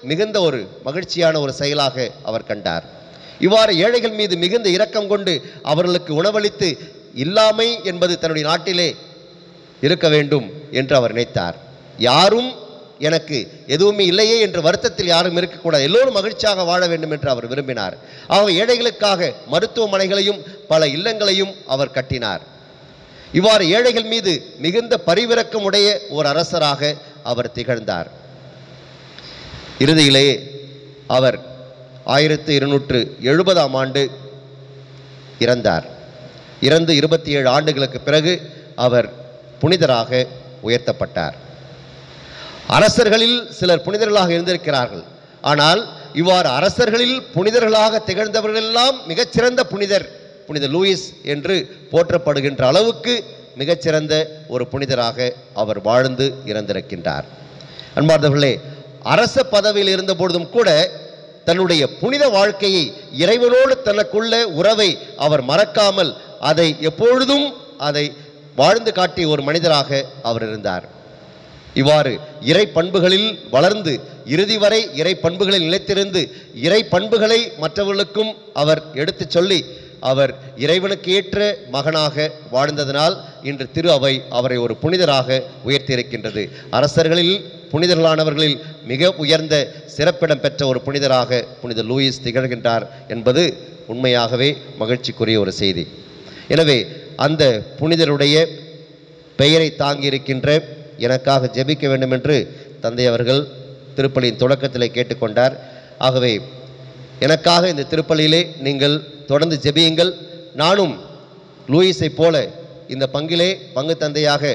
மிகுந்த ஒரு மகிழ்ச்சியான ஒரு செயலாக அவர் கண்டார் இவ்வாறு ஏழைகள் மீது மிகுந்த இரக்கம் கொண்டு அவர்களுக்கு உணவளித்து இல்லாமை என்பது தன்னுடைய நாட்டிலே இருக்க வேண்டும் என்று அவர் நினைத்தார் யாரும் எனக்கு எதுவுமே இல்லையே என்ற வருத்தத்தில் யாரும் இருக்கக்கூடாது எல்லோரும் மகிழ்ச்சியாக வாழ வேண்டும் என்று அவர் விரும்பினார் ஆகவே ஏழைகளுக்காக மருத்துவமனைகளையும் பல இல்லங்களையும் அவர் கட்டினார் இவ்வாறு ஏழைகள் மீது மிகுந்த பரிவிரக்கம் உடைய ஒரு அரசராக அவர் திகழ்ந்தார் இறுதியிலே அவர் ஆயிரத்து இருநூற்று எழுபதாம் ஆண்டு இறந்தார் இறந்து இருபத்தி ஏழு ஆண்டுகளுக்கு பிறகு அவர் புனிதராக உயர்த்தப்பட்டார் அரசர்களில் சிலர் புனிதர்களாக இருந்திருக்கிறார்கள் ஆனால் இவ்வாறு அரசர்களில் புனிதர்களாக திகழ்ந்தவர்களெல்லாம் மிகச்சிறந்த புனிதர் புனித லூயிஸ் என்று போற்றப்படுகின்ற அளவுக்கு மிகச்சிறந்த ஒரு புனிதராக அவர் வாழ்ந்து இறந்திருக்கின்றார் அன்பார்ந்தவர்களே அரச பதவியில் இருந்த பொழுதும் கூட தன்னுடைய புனித வாழ்க்கையை இறைவனோடு தனக்குள்ள உறவை அவர் மறக்காமல் அதை எப்பொழுதும் அதை வாழ்ந்து காட்டிய ஒரு மனிதராக அவர் இருந்தார் இவ்வாறு இறை பண்புகளில் வளர்ந்து இறுதி வரை இறை பண்புகளில் நிலைத்திருந்து இறை பண்புகளை மற்றவர்களுக்கும் அவர் எடுத்துச் சொல்லி அவர் இறைவனுக்கு ஏற்ற மகனாக வாழ்ந்ததனால் இன்று திரு அவை அவரை ஒரு புனிதராக உயர்த்தியிருக்கின்றது அரசர்களில் புனிதர்களானவர்களில் மிக உயர்ந்த சிறப்பிடம் பெற்ற ஒரு புனிதராக புனித லூயிஸ் திகழ்கின்றார் என்பது உண்மையாகவே மகிழ்ச்சிக்குரிய ஒரு செய்தி எனவே அந்த புனிதருடைய பெயரை தாங்கியிருக்கின்ற எனக்காக ஜெபிக்க வேண்டும் என்று தந்தை அவர்கள் திருப்பலியின் தொடக்கத்திலே கேட்டுக்கொண்டார் ஆகவே எனக்காக இந்த திருப்பலியிலே நீங்கள் தொடர்ந்து ஜெபியுங்கள் நானும் லூயிஸை போல இந்த பங்கிலே பங்கு தந்தையாக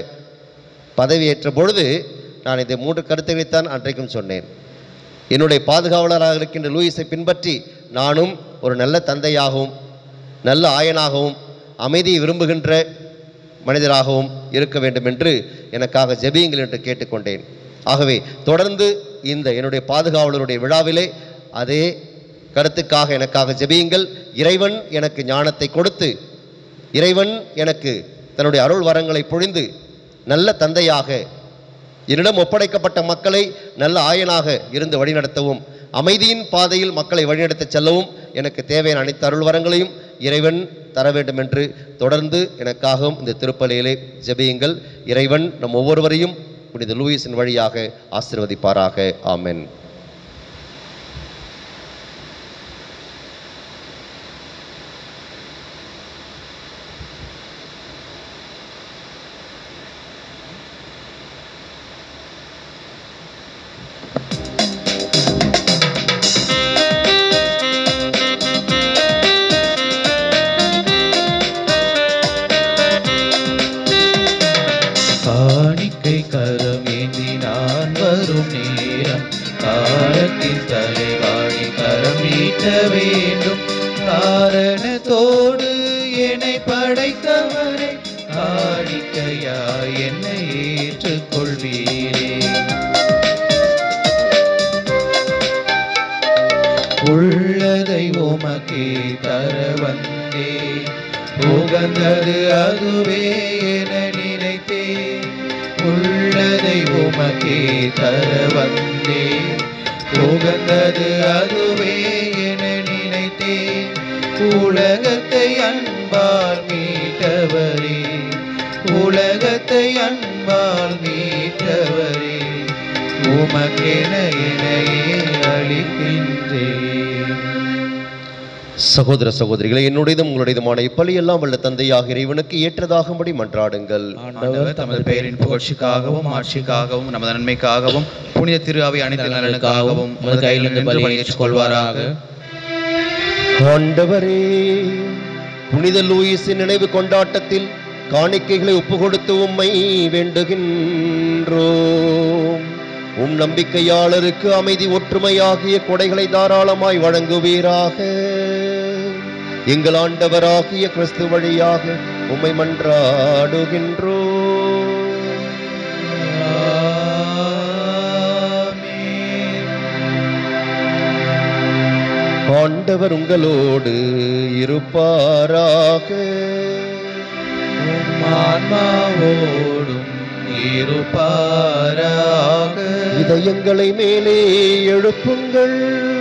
பதவியேற்ற பொழுது நான் இந்த மூன்று கருத்துக்களைத்தான் அன்றைக்கும் சொன்னேன் என்னுடைய பாதுகாவலராக இருக்கின்ற லூயிஸை பின்பற்றி நானும் ஒரு நல்ல தந்தையாகவும் நல்ல ஆயனாகவும் அமைதியை விரும்புகின்ற மனிதராகவும் இருக்க வேண்டும் என்று எனக்காக ஜெபியுங்கள் என்று கேட்டுக்கொண்டேன் ஆகவே தொடர்ந்து இந்த என்னுடைய பாதுகாவலருடைய விழாவிலே அதே கருத்துக்காக எனக்காக ஜெபியுங்கள் இறைவன் எனக்கு ஞானத்தை கொடுத்து இறைவன் எனக்கு தன்னுடைய அருள் வரங்களை பொழிந்து நல்ல தந்தையாக என்னிடம் ஒப்படைக்கப்பட்ட மக்களை நல்ல ஆயனாக இருந்து வழிநடத்தவும் அமைதியின் பாதையில் மக்களை வழிநடத்தச் செல்லவும் எனக்கு தேவையான அனைத்து அருள் வரங்களையும் இறைவன் தர வேண்டும் என்று தொடர்ந்து எனக்காகவும் இந்த திருப்பலியிலே ஜெபியுங்கள் இறைவன் நம் ஒவ்வொருவரையும் புனித லூயிஸின் வழியாக ஆசீர்வதிப்பாராக ஆமென் காணிக்கை கரமேந்தி நான் வரும் நேரம் காலத்தின் தலைவாணி கரம் நீட்ட வேண்டும் காரணத்தோடு என்னை படைத்தவரை காணிக்கையா என்னை ஏற்றுக்கொள்வீரே உள்ளதை உமக்கே தர வந்தே உகந்தது அதுவே என நினைத்தேன் உள்ளதை உமக்கே தர வந்தே உகந்தது அதுவே என நினைத்தேன் உலகத்தை அன்பால் மீட்டவரே உலகத்தை அன்பால் மீட்டவரே உமக்கென என்னையே அளிக்கின்றேன் சகோதர சகோதரிகளே என்னுடையதும் உங்களுடையதுமான இப்பலியெல்லாம் வல்ல தந்தையாக இறைவனுக்கு ஏற்றதாகும்படி மன்றாடுங்கள் ஆண்டவர் தமது பெயரின் புகழ்ச்சிக்காகவும் ஆட்சிக்காகவும் நமது நன்மைக்காகவும் புனித திரு அவை அனைத்து நலனுக்காகவும் உமது கையிலிருந்து பலி ஏற்றுக் கொள்வாராக ஆண்டவரே புனித லூயிஸின் நினைவு கொண்டாட்டத்தில் காணிக்கைகளை ஒப்பு கொடுத்து உம்மை வேண்டுகின்றோம் உம் நம்பிக்கையாளருக்கு அமைதி ஒற்றுமையாகிய கொடைகளை தாராளமாய் வழங்குவீராக எங்கள் ஆண்டவராகிய கிறிஸ்து வழியாக உம்மை மன்றாடுகின்றோம் ஆண்டவர் உங்களோடு இருப்பாராக உம் ஆன்மாவோடும் இருப்பாராக இதயங்களை மேலே எழுப்புங்கள்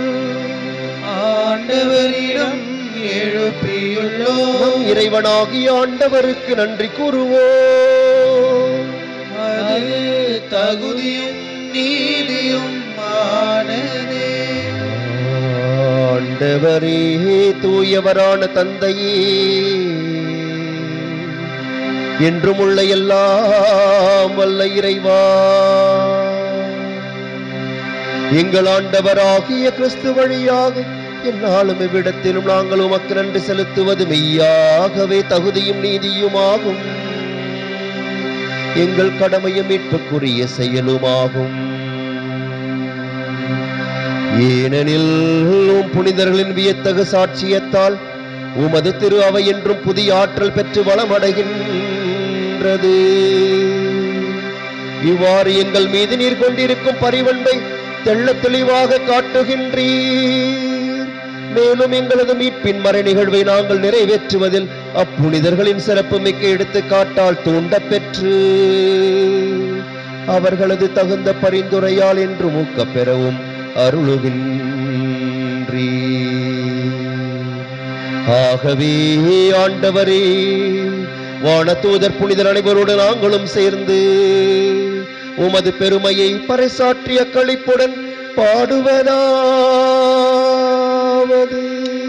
ஆண்டவரிடம் எழுப்பியுள்ளோம் நம் இறைவனாகிய ஆண்டவருக்கு நன்றி கூறுவோம் அது தகுதியும் நீதியும் ஆனதே ஆண்டவரே தூயவரான தந்தையே என்றும் உள்ள எல்லாம் வல்ல இறைவா எங்கள் ஆண்டவராகிய கிறிஸ்து வழியாக என்னாலும் இவ்விடத்திலும் நாங்கள் உமக்கு நன்றி செலுத்துவது மெய்யாகவே தகுதியும் நீதியுமாகும் எங்கள் கடமையும் மீட்புக்குரிய செயலுமாகும் ஏனெனில் உம் புனிதர்களின் வியத்தகு சாட்சியத்தால் உமது திரு அவை என்றும் புதிய ஆற்றல் பெற்று வளமடைகின்றது இவ்வாறு எங்கள் மீது நீர் கொண்டிருக்கும் பரிவன்பை தெள்ளத் தெளிவாக காட்டுகின்றீர் மேலும் எங்களது மீட்பின் மறை நிகழ்வை நாங்கள் நிறைவேற்றுவதில் அப்புனிதர்களின் சிறப்பு மிக்க எடுத்துக்காட்டால் தூண்டப் பெற்று அவர்களது தகுந்த பரிந்துரையால் என்று ஊக்கப் பெறவும் அருளுகின்றீ ஆகவே ஆண்டவரே வானதூதர் புனிதர் அனைவரோடு நாங்களும் சேர்ந்து உமது பெருமையை பறைசாற்றிய களிப்புடன் பாடுவதாவது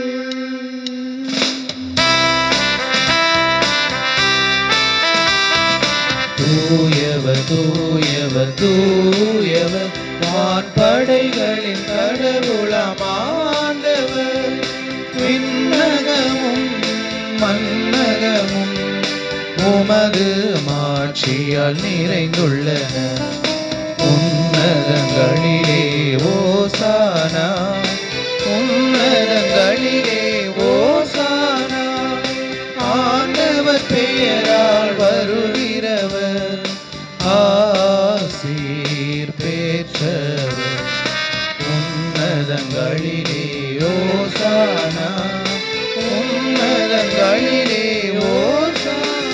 தூயவர் தூயவர் தூயவர் வான்படைகளின் கடவுளமாண்டவர் விண்ணகமும் மன்னகமும் உமது மாட்சியால் நிறைந்துள்ளன உன்னதங்களிலே ஓசானா உன்னதங்களிலே ஓசானா ஆண்டவர் பெயரால் வருகிறவர் ஆசீர் பெற்றவர் உன்னதங்களிலே ஓசானா உன்னதங்களிலே ஓசானா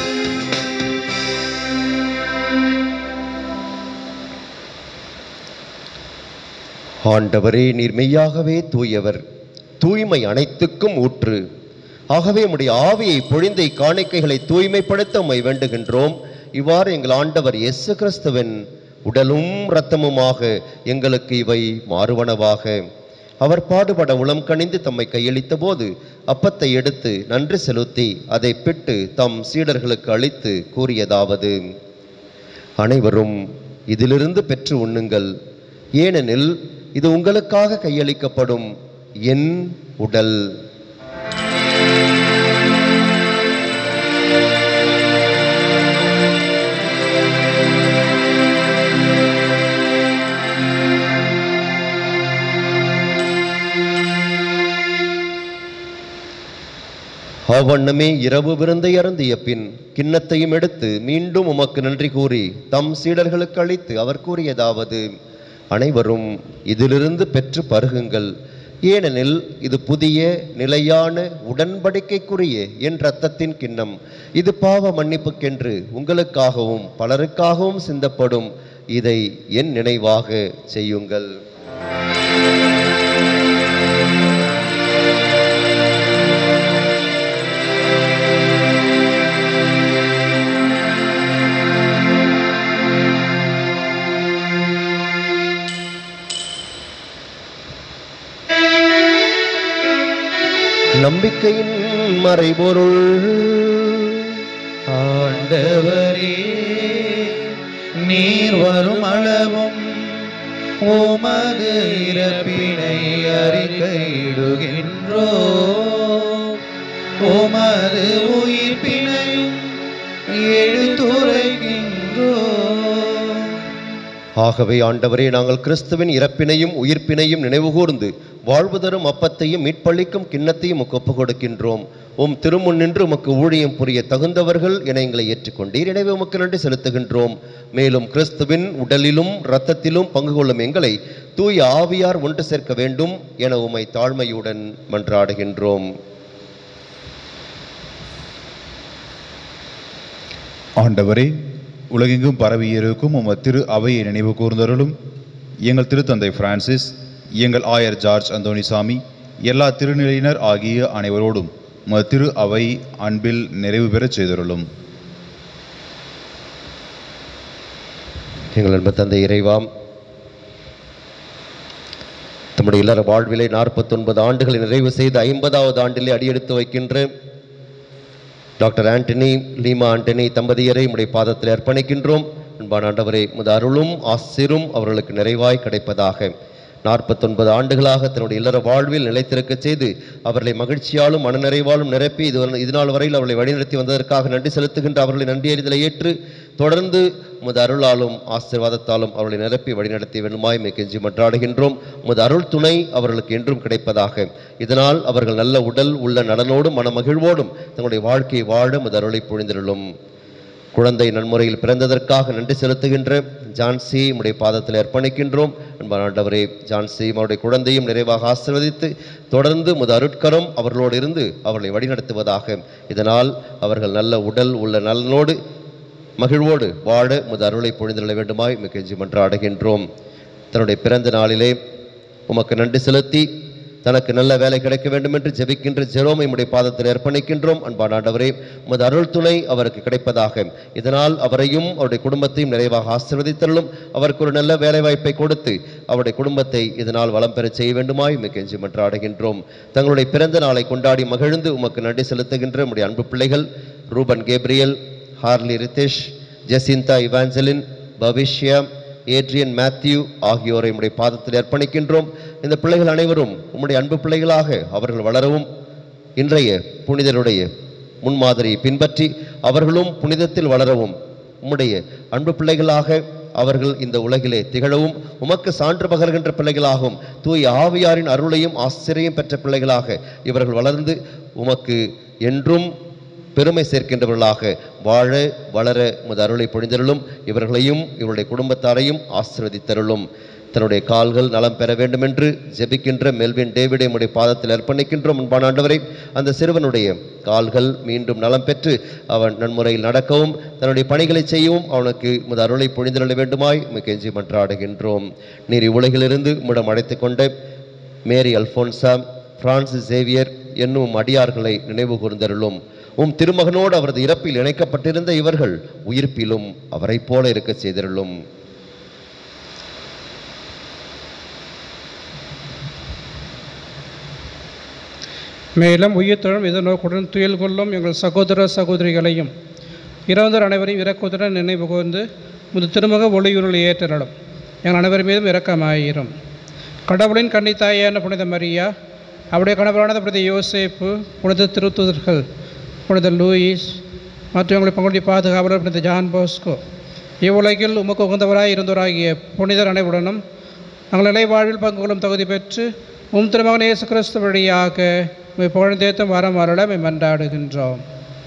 ஆண்டவரே நீர் மெய்யாகவே தூயவர் தூய்மை அனைத்துக்கும் ஊற்று ஆகவே உம்முடைய ஆவியை பொழிந்தை காணிக்கைகளை தூய்மைப்படுத்த உம்மை வேண்டுகின்றோம் இவ்வாறு எங்கள் ஆண்டவர் இயேசு கிறிஸ்துவின் உடலும் இரத்தமுமாக எங்களுக்கு இவை மாறுவனவாக அவர் பாடுபட உளம் கனிந்து தம்மை கையளித்த போது அப்பத்தை எடுத்து நன்றி செலுத்தி அதை பிட்டு தம் சீடர்களுக்கு அளித்து கூறியதாவது அனைவரும் இதிலிருந்து பெற்று உண்ணுங்கள் ஏனெனில் இது உங்களுக்காக கையளிக்கப்படும் என் உடல் அவ்வண்ணமே இரவு விருந்தை அருந்திய பின் கிண்ணத்தையும் எடுத்து மீண்டும் உமக்கு நன்றி கூறி தம் சீடர்களுக்கு அளித்து அவர் கூறியதாவது அனைவரும் இதிலிருந்து பெற்று பருகுங்கள் ஏனெனில் இது புதிய நிலையான உடன்படிக்கைக்குரிய என் இரத்தத்தின் கிண்ணம் இது பாவ மன்னிப்புக்கென்று உங்களுக்காகவும் பலருக்காகவும் சிந்தப்படும் இதை என் நினைவாக செய்யுங்கள் நம்பிக்கையின் மறைபொருள் ஆண்டவரே நீர் வரும் அளவும் உமது இறப்பினை அறிக்கையிடுகின்றோ உமது உயிர்ப்பினையும் எடுத்துரைக்கின்றோ ஆகவே ஆண்டவரே நாங்கள் கிறிஸ்துவின் இறப்பினையும் உயிர்ப்பினையும் நினைவுகூர்ந்து வாழ்வு தரும் அப்பத்தையும் மீட்பளிக்கும் கிண்ணத்தையும் உமக்கு ஒப்புக் கொடுக்கின்றோம் உம் திருமுன் நின்று உமக்கு ஊழியம் புரிய தகுந்தவர்கள் என எங்களை ஏற்றுக்கொண்டீர் எனவே உமக்கு நன்றி செலுத்துகின்றோம் மேலும் கிறிஸ்துவின் உடலிலும் இரத்தத்திலும் பங்கு கொள்ளும் எங்களை தூய ஆவியார் ஒன்று சேர்க்க வேண்டும் என உமை தாழ்மையுடன் மன்றாடுகின்றோம் ஆண்டவரே உலகெங்கும் பரவியிருக்கும் உமது திரு அவையை நினைவு கூர்ந்தருளும் எங்கள் திருத்தந்தை பிரான்சிஸ் எங்கள் ஆயர் ஜார்ஜ் அந்தோணிசாமி எல்லா திருநிலையினர் ஆகிய அனைவரோடும் உமது திரு அவை அன்பில் நிறைவு பெறச் செய்தருளும் எங்கள் அன்பு தந்தை இறைவாம் தம்முடைய இல்லற வாழ்விலை நாற்பத்தொன்பது ஆண்டுகளை நிறைவு செய்து ஐம்பதாவது ஆண்டிலே அடியெடுத்து வைக்கின்ற டாக்டர் ஆண்டனி லீமா ஆண்டனி தம்பதியரை உடைய பாதத்தில் அர்ப்பணிக்கின்றோம் அன்பான ஆண்டவரே முத அருளும் ஆசிரும் அவர்களுக்கு நிறைவாய் கிடைப்பதாக நாற்பத்தொன்பது ஆண்டுகளாக தன்னுடைய இல்லற வாழ்வில் நிலைத்திருக்கச் செய்து அவர்களை மகிழ்ச்சியாலும் மனநிறைவாலும் நிரப்பி இது இதுநாள் வரையில் அவர்களை வழிநடத்தி வந்ததற்காக நன்றி செலுத்துகின்ற அவர்களை நன்றி அறிதலை ஏற்று தொடர்ந்து உமது அருளாலும் ஆசீர்வாதத்தாலும் அவர்களை நிரப்பி வழிநடத்தி வேண்டுமாய் மை கெஞ்சி மன்றாடுகின்றோம் உமது அருள் துணை அவர்களுக்கு என்றும் கிடைப்பதாக இதனால் அவர்கள் நல்ல உடல் உள்ள நலனோடும் மனமகிழ்வோடும் தங்களுடைய வாழ்க்கையை வாழ உமது அருளை பொழிந்திருளும் குழந்தை நன்முறையில் பிறந்ததற்காக நன்றி செலுத்துகின்ற ஜான்சி உடைய பாதத்தில் அர்ப்பணிக்கின்றோம் அன்பான ஆண்டவரே ஜான்சி அவருடைய குழந்தையும் நிறைவாக ஆசீர்வதித்து தொடர்ந்து முத அருட்கரம் அவர்களோடு இருந்து அவர்களை வழிநடத்துவதாக இதனால் அவர்கள் நல்ல உடல் உள்ள நலனோடு மகிழ்வோடு வாழ முத அருளை பொழிந்துள்ள வேண்டுமாய் மிகஞ்சி மன்றாடுகின்றோம் தன்னுடைய பிறந்த நாளிலே உமக்கு நன்றி செலுத்தி தனக்கு நல்ல வேலை கிடைக்க வேண்டும் என்று ஜெபிக்கின்ற ஜெரோமை உடைய பாதத்தில் அர்ப்பணிக்கின்றோம் அன்பான ஆண்டவரே உமது அருள் துணை அவருக்கு கிடைப்பதாக இதனால் அவரையும் அவருடைய குடும்பத்தையும் நிறைவாக ஆசீர்வதித்தருளும் அவருக்கு ஒரு நல்ல வேலை வாய்ப்பை கொடுத்து அவருடைய குடும்பத்தை இதனால் வளம் பெறச் செய்ய வேண்டுமாய் மிகஞ்சி மன்றாடுகின்றோம் தங்களுடைய பிறந்த நாளை கொண்டாடி மகிழ்ந்து உமக்கு நன்றி செலுத்துகின்ற உடைய அன்பு பிள்ளைகள் Ruben Gabriel Harley Ritesh Jacinta Evangeline Bhavishya Adrian Matthew ஆகியோரை உம்முடைய பாதத்தில் அர்ப்பணிக்கின்றோம் இந்த பிள்ளைகள் அனைவரும் உம்முடைய அன்பு பிள்ளைகளாக அவர்கள் வளரவும் இன்றைய புனிதருடைய முன்மாதிரியை பின்பற்றி அவர்களும் புனிதத்தில் வளரவும் உம்முடைய அன்பு பிள்ளைகளாக அவர்கள் இந்த உலகிலே திகழவும் உமக்கு சான்று பகர்கின்ற பிள்ளைகளாகவும் தூய் ஆவியாரின் அருளையும் ஆசிரியம் பெற்ற பிள்ளைகளாக இவர்கள் வளர்ந்து உமக்கு என்றும் பெருமை சேர்க்கின்றவர்களாக வாழ வளர உமது அருளை பொழிந்தருளும் இவர்களையும் இவருடைய குடும்பத்தாரையும் ஆசீர்வதித்தருளும் தன்னுடைய கால்கள் நலம் பெற வேண்டும் என்று ஜெபிக்கின்ற மெல்வின் டேவிடை உடைய பாதத்தில் அர்ப்பணிக்கின்றோம் அன்பான ஆண்டவரை அந்த சிறுவனுடைய கால்கள் மீண்டும் நலம் பெற்று அவன் நன்முறையில் நடக்கவும் தன்னுடைய பணிகளை செய்யவும் அவனுக்கு உமது அருளை பொழிந்தருள வேண்டுமாய் உமக்கு கெஞ்சி மன்றாடுகின்றோம் நீர் இவ்வுலகிலிருந்து உம்மிடம் அழைத்து கொண்ட மேரி அல்போன்சா பிரான்சிஸ் சேவியர் என்னும் அடியார்களை நினைவு கூர்ந்தருளும் உம் திருமகனோடு அவரது இறப்பில் இணைக்கப்பட்டிருந்த இவர்கள் உயிர்ப்பிலும் அவரைப் போல இருக்கச் செய்தருளும் மேலும் உயிர்த்தொழும் எதிர்நோக்குடன் துயில் கொள்ளும் எங்கள் சகோதர சகோதரிகளையும் இறந்தோர் அனைவரையும் இறக்குவதுடன் நினைவு கூர்ந்து முது திருமுக ஒளியுருள் ஏற்றலும் எங்கள் அனைவர் மீதும் இரக்கமாயிரும் கடவுளின் கன்னித்தாயான புனித மரியா அவருடைய கணவரான புனித யோசேப்பு புனித திருத்துதர்கள் புனித லூயிஸ் மற்றும் எங்களை பங்குடைய பாதுகாவலர் புனித ஜான் போஸ்கோ இவ்வுலகில் உமக்கு உகந்தவராய் இருந்தோராகிய புனிதர் அனைவருடனும் நாங்கள் நிலை வாழ்வில் பங்கு கொள்ளும் தகுதி பெற்று உம் திருமகன் இயேசு கிறிஸ்து வழியாக உம்மை புகழ்ந்தேத்தும் வரம் அருள மை மன்றாடுகின்றோம்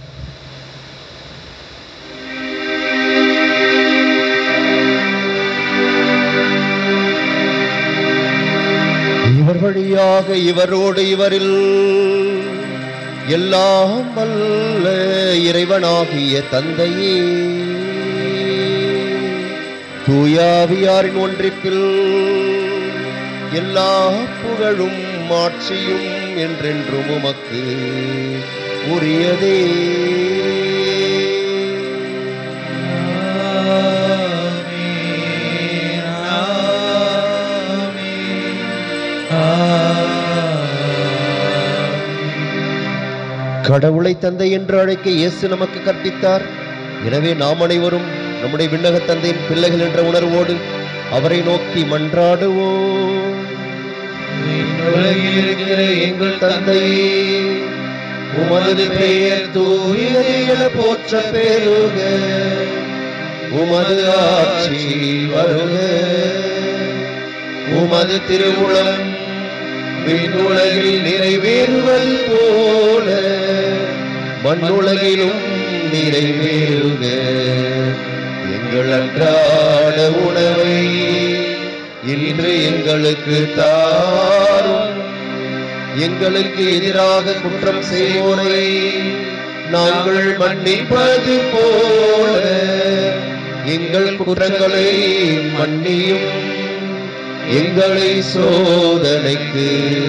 இவர் வழியாக இவரோடு இவரில் எல்லாம் வல்ல இறைவனாகிய தந்தையே தூயாவியாரின் ஒன்றிப்பில் எல்லா புகழும் மாட்சியும் என்றென்றும் உமக்கு உரியதே கடவுளை தந்தை என்று அழைக்க இயேசு நமக்கு கற்பித்தார் எனவே நாம் அனைவரும் நம்முடைய விண்ணக தந்தையின் பிள்ளைகள் என்ற உணர்வோடு அவரை நோக்கி மன்றாடுவோம் உலகில் இருக்கிற எங்கள் தந்தையே உமது பெயர் தூயது என போற்ற பெருக உமது ஆட்சி வருக உமது திருவுளம் விண்ணுலகில் நிறைவேறுவது போல மண்ணுலகிலும் நிறைவேறுக எங்கள் அன்றாட உணவை இன்று எங்களுக்கு தாரும் எங்களுக்கு எதிராக குற்றம் செய்வோரை நாங்கள் மன்னிப்பது போல எங்கள் குற்றங்களை மன்னியும் எங்களை சோதனைக்கு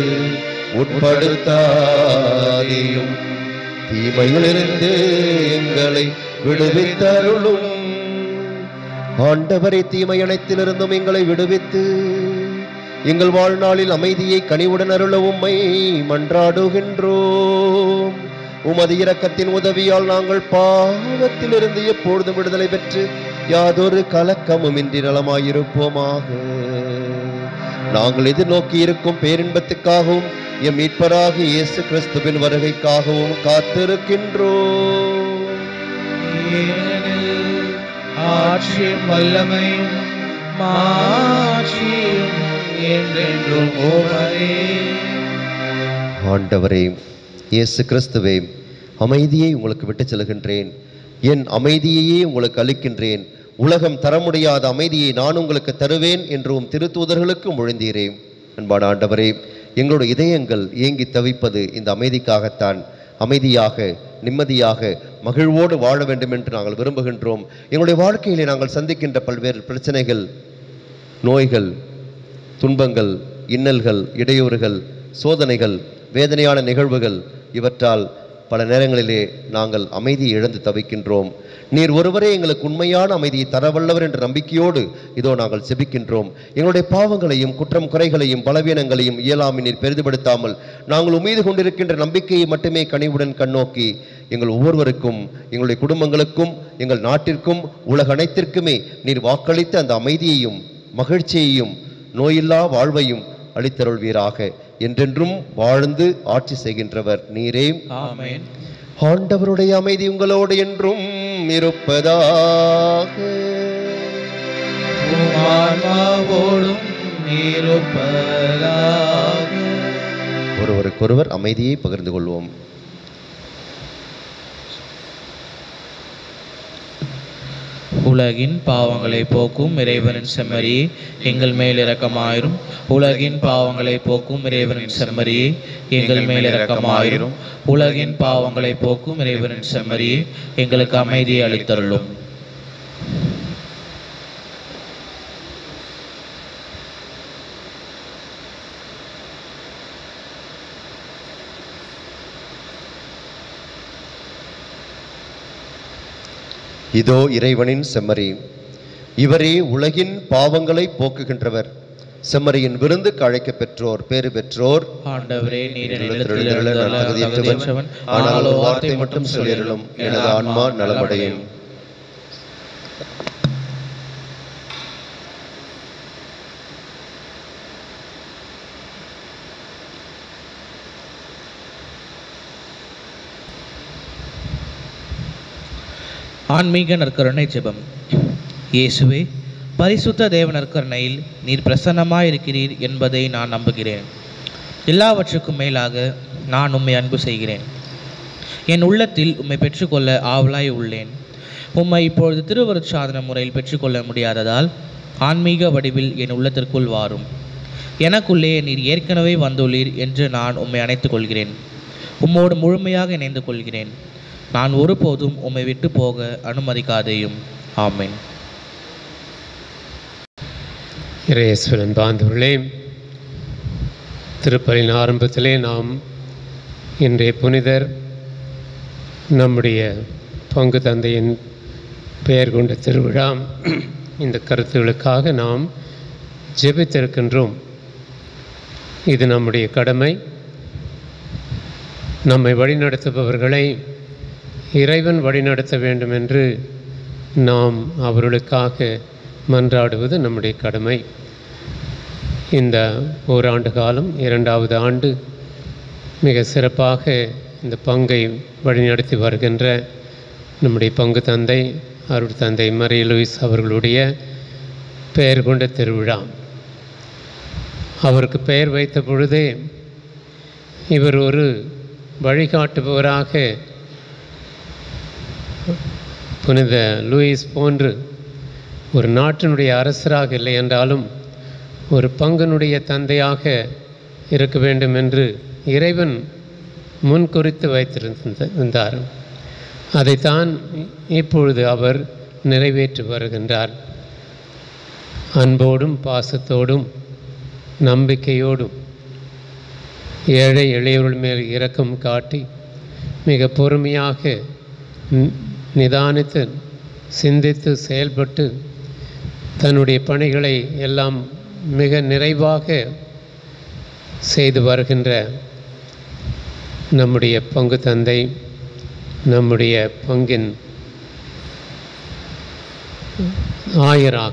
உட்படுத்தாதேயும் தீமையிலிருந்து எங்களை விடுவித்தருளும் ஆண்டவரை தீமை அனைத்திலிருந்தும் எங்களை விடுவித்து எங்கள் வாழ்நாளில் அமைதியை கனிவுடன் அருள உம்மை மன்றாடுகின்றோம் உமது இரக்கத்தின் உதவியால் நாங்கள் பாவத்திலிருந்து எப்பொழுதும் விடுதலை பெற்று யாதொரு கலக்கமும் இன்றி நலமாயிருப்போமாக நாங்கள் எதிர்நோக்கி இருக்கும் பேரின்பத்துக்காகவும் எம் மீட்பராக இயேசு கிறிஸ்துவின் வருகைக்காகவும் காத்திருக்கின்றோம் ஏனெனில் ஆட்சியும் வல்லமையும் மாட்சியும் என்றென்றும் உமதே ஆண்டவரே இயேசு கிறிஸ்துவே அமைதியை உங்களுக்கு விட்டுச் செல்கின்றேன் என் அமைதியையே உங்களுக்கு அளிக்கின்றேன் உலகம் தர முடியாத அமைதியை நான் உங்களுக்கு தருவேன் என்றும் திருத்தூதர்களுக்கு மொழிந்தீரேன் அன்பான ஆண்டவரே எங்களுடைய இதயங்கள் ஏங்கி தவிப்பது இந்த அமைதிக்காகத்தான் அமைதியாக நிம்மதியாக மகிழ்வோடு வாழ வேண்டும் என்று நாங்கள் விரும்புகின்றோம் எங்களுடைய வாழ்க்கையிலே நாங்கள் சந்திக்கின்ற பல்வேறு பிரச்சனைகள் நோய்கள் துன்பங்கள் இன்னல்கள் இடையூறுகள் சோதனைகள் வேதனையான நிகழ்வுகள் இவற்றால் பல நேரங்களிலே நாங்கள் அமைதியை இழந்து தவிக்கின்றோம் நீர் ஒருவரே எங்களுக்கு உண்மையான அமைதியை தரவல்லவர் என்ற நம்பிக்கையோடு இதோ நாங்கள் செபிக்கின்றோம் எங்களுடைய பாவங்களையும் குற்றம் குறைகளையும் பலவீனங்களையும் இயலாமை நீர் பெரிதுபடுத்தாமல் நாங்கள் உமீது கொண்டிருக்கின்ற நம்பிக்கையை மட்டுமே கனிவுடன் கண்ணோக்கி எங்கள் ஒவ்வொருவருக்கும் எங்களுடைய குடும்பங்களுக்கும் எங்கள் நாட்டிற்கும் உலக அனைத்திற்குமே நீர் வாக்களித்த அந்த அமைதியையும் மகிழ்ச்சியையும் நோயில்லா வாழ்வையும் அளித்தருள்வீராக என்றென்றும் வாழ்ந்து ஆட்சி செய்கின்றவர் நீரே ஆமென் ஆண்டவருடைய அமைதி உங்களோடு என்றும் இருப்பதாக உம் ஆன்மாவோடும் இருப்பதாக ஒருவருக்கொருவர் அமைதியை பகிர்ந்து கொள்வோம் உலகின் பாவங்களை போக்கும் இறைவனின் செம்மறி எங்கள் மேல் இரக்கமாயிரும் உலகின் பாவங்களை போக்கும் இறைவனின் செம்மறி எங்கள் மேல் இரக்கமாயிரும் உலகின் பாவங்களை போக்கும் இறைவனின் செம்மறி எங்களுக்கு அமைதியை அளித்தருளும் இதோ இறைவனின் செம்மறி இவரே உலகின் பாவங்களை போக்குகின்றவர் செம்மறியின் விருந்துக்கு அழைக்க பெற்றோர் பேறு பெற்றோர் ஆண்டவரே நீர் என் நிலத்தில் இல்லத்தில் எழுந்தருள எழுந்தருள நான் தகுதியற்றவன். தகுதியற்றவன். ஆனால் ஒரு வார்த்தை மட்டும் சொல்லியருளும் எனது ஆன்மா நலமடையும் ஆன்மீக நற்கருணை ஜெபம் இயேசுவே பரிசுத்த தேவ நற்கருணையில் நீர் பிரசன்னமாயிருக்கிறீர் என்பதை நான் நம்புகிறேன் எல்லாவற்றுக்கும் மேலாக நான் உம்மை அன்பு செய்கிறேன் என் உள்ளத்தில் உம்மை பெற்றுக்கொள்ள ஆவலாய் உள்ளேன் உம்மை இப்பொழுது திருவருட்சாதன முறையில் பெற்றுக்கொள்ள முடியாததால் ஆன்மீக வடிவில் என் உள்ளத்திற்குள் வாரும் எனக்குள்ளே நீர் ஏற்கனவே வந்துள்ளீர் என்று நான் உம்மை அணைத்துக் கொள்கிறேன் உம்மோடு முழுமையாக இணைந்து கொள்கிறேன் நான் ஒருபோதும் உம்மை விட்டு போக அனுமதிக்காதேயும் ஆமென் இறையேசுவரன் பாந்தவர்களே திருப்பலின் ஆரம்பத்திலே நாம் இன்றைய புனிதர் நம்முடைய பங்கு தந்தையின் பெயர் கொண்ட திருவிழா இந்த கருத்துகளுக்காக நாம் ஜெபித்திருக்கின்றோம் இது நம்முடைய கடமை நம்மை வழிநடத்துபவர்களை இறைவன் வழிநடத்த வேண்டும் என்று நாம் அவர்களுக்காக மன்றாடுவது நம்முடைய கடமை இந்த ஓராண்டு காலம் இரண்டாவது ஆண்டு மிக சிறப்பாக இந்த பங்கை வழிநடத்தி வருகின்ற நம்முடைய பங்கு தந்தை அருள் தந்தை மரிய லூயிஸ் அவர்களுடைய பெயர் கொண்ட திருவிழா அவருக்கு பெயர் வைத்த பொழுதே இவர் ஒரு வழிகாட்டுபவராக புனித லூயிஸ் போன்று ஒரு நாட்டினுடைய அரசராக இல்லை என்றாலும் ஒரு பங்கனுடைய தந்தையாக இருக்க வேண்டும் என்று இறைவன் முன்குறித்து வைத்திருந்த இருந்தார் அதைத்தான் இப்பொழுது அவர் நிறைவேற்றி வருகின்றார் அன்போடும் பாசத்தோடும் நம்பிக்கையோடும் ஏழை எளியவர்கள் மேல் இரக்கம் காட்டி மிக பொறுமையாக நி- நிதானித்து சிந்தித்து செயல்பட்டு தன்னுடைய பணிகளை எல்லாம் மிக நிறைவாக செய்து வருகின்ற நம்முடைய பங்கு தந்தை நம்முடைய பங்கின் ஆயராக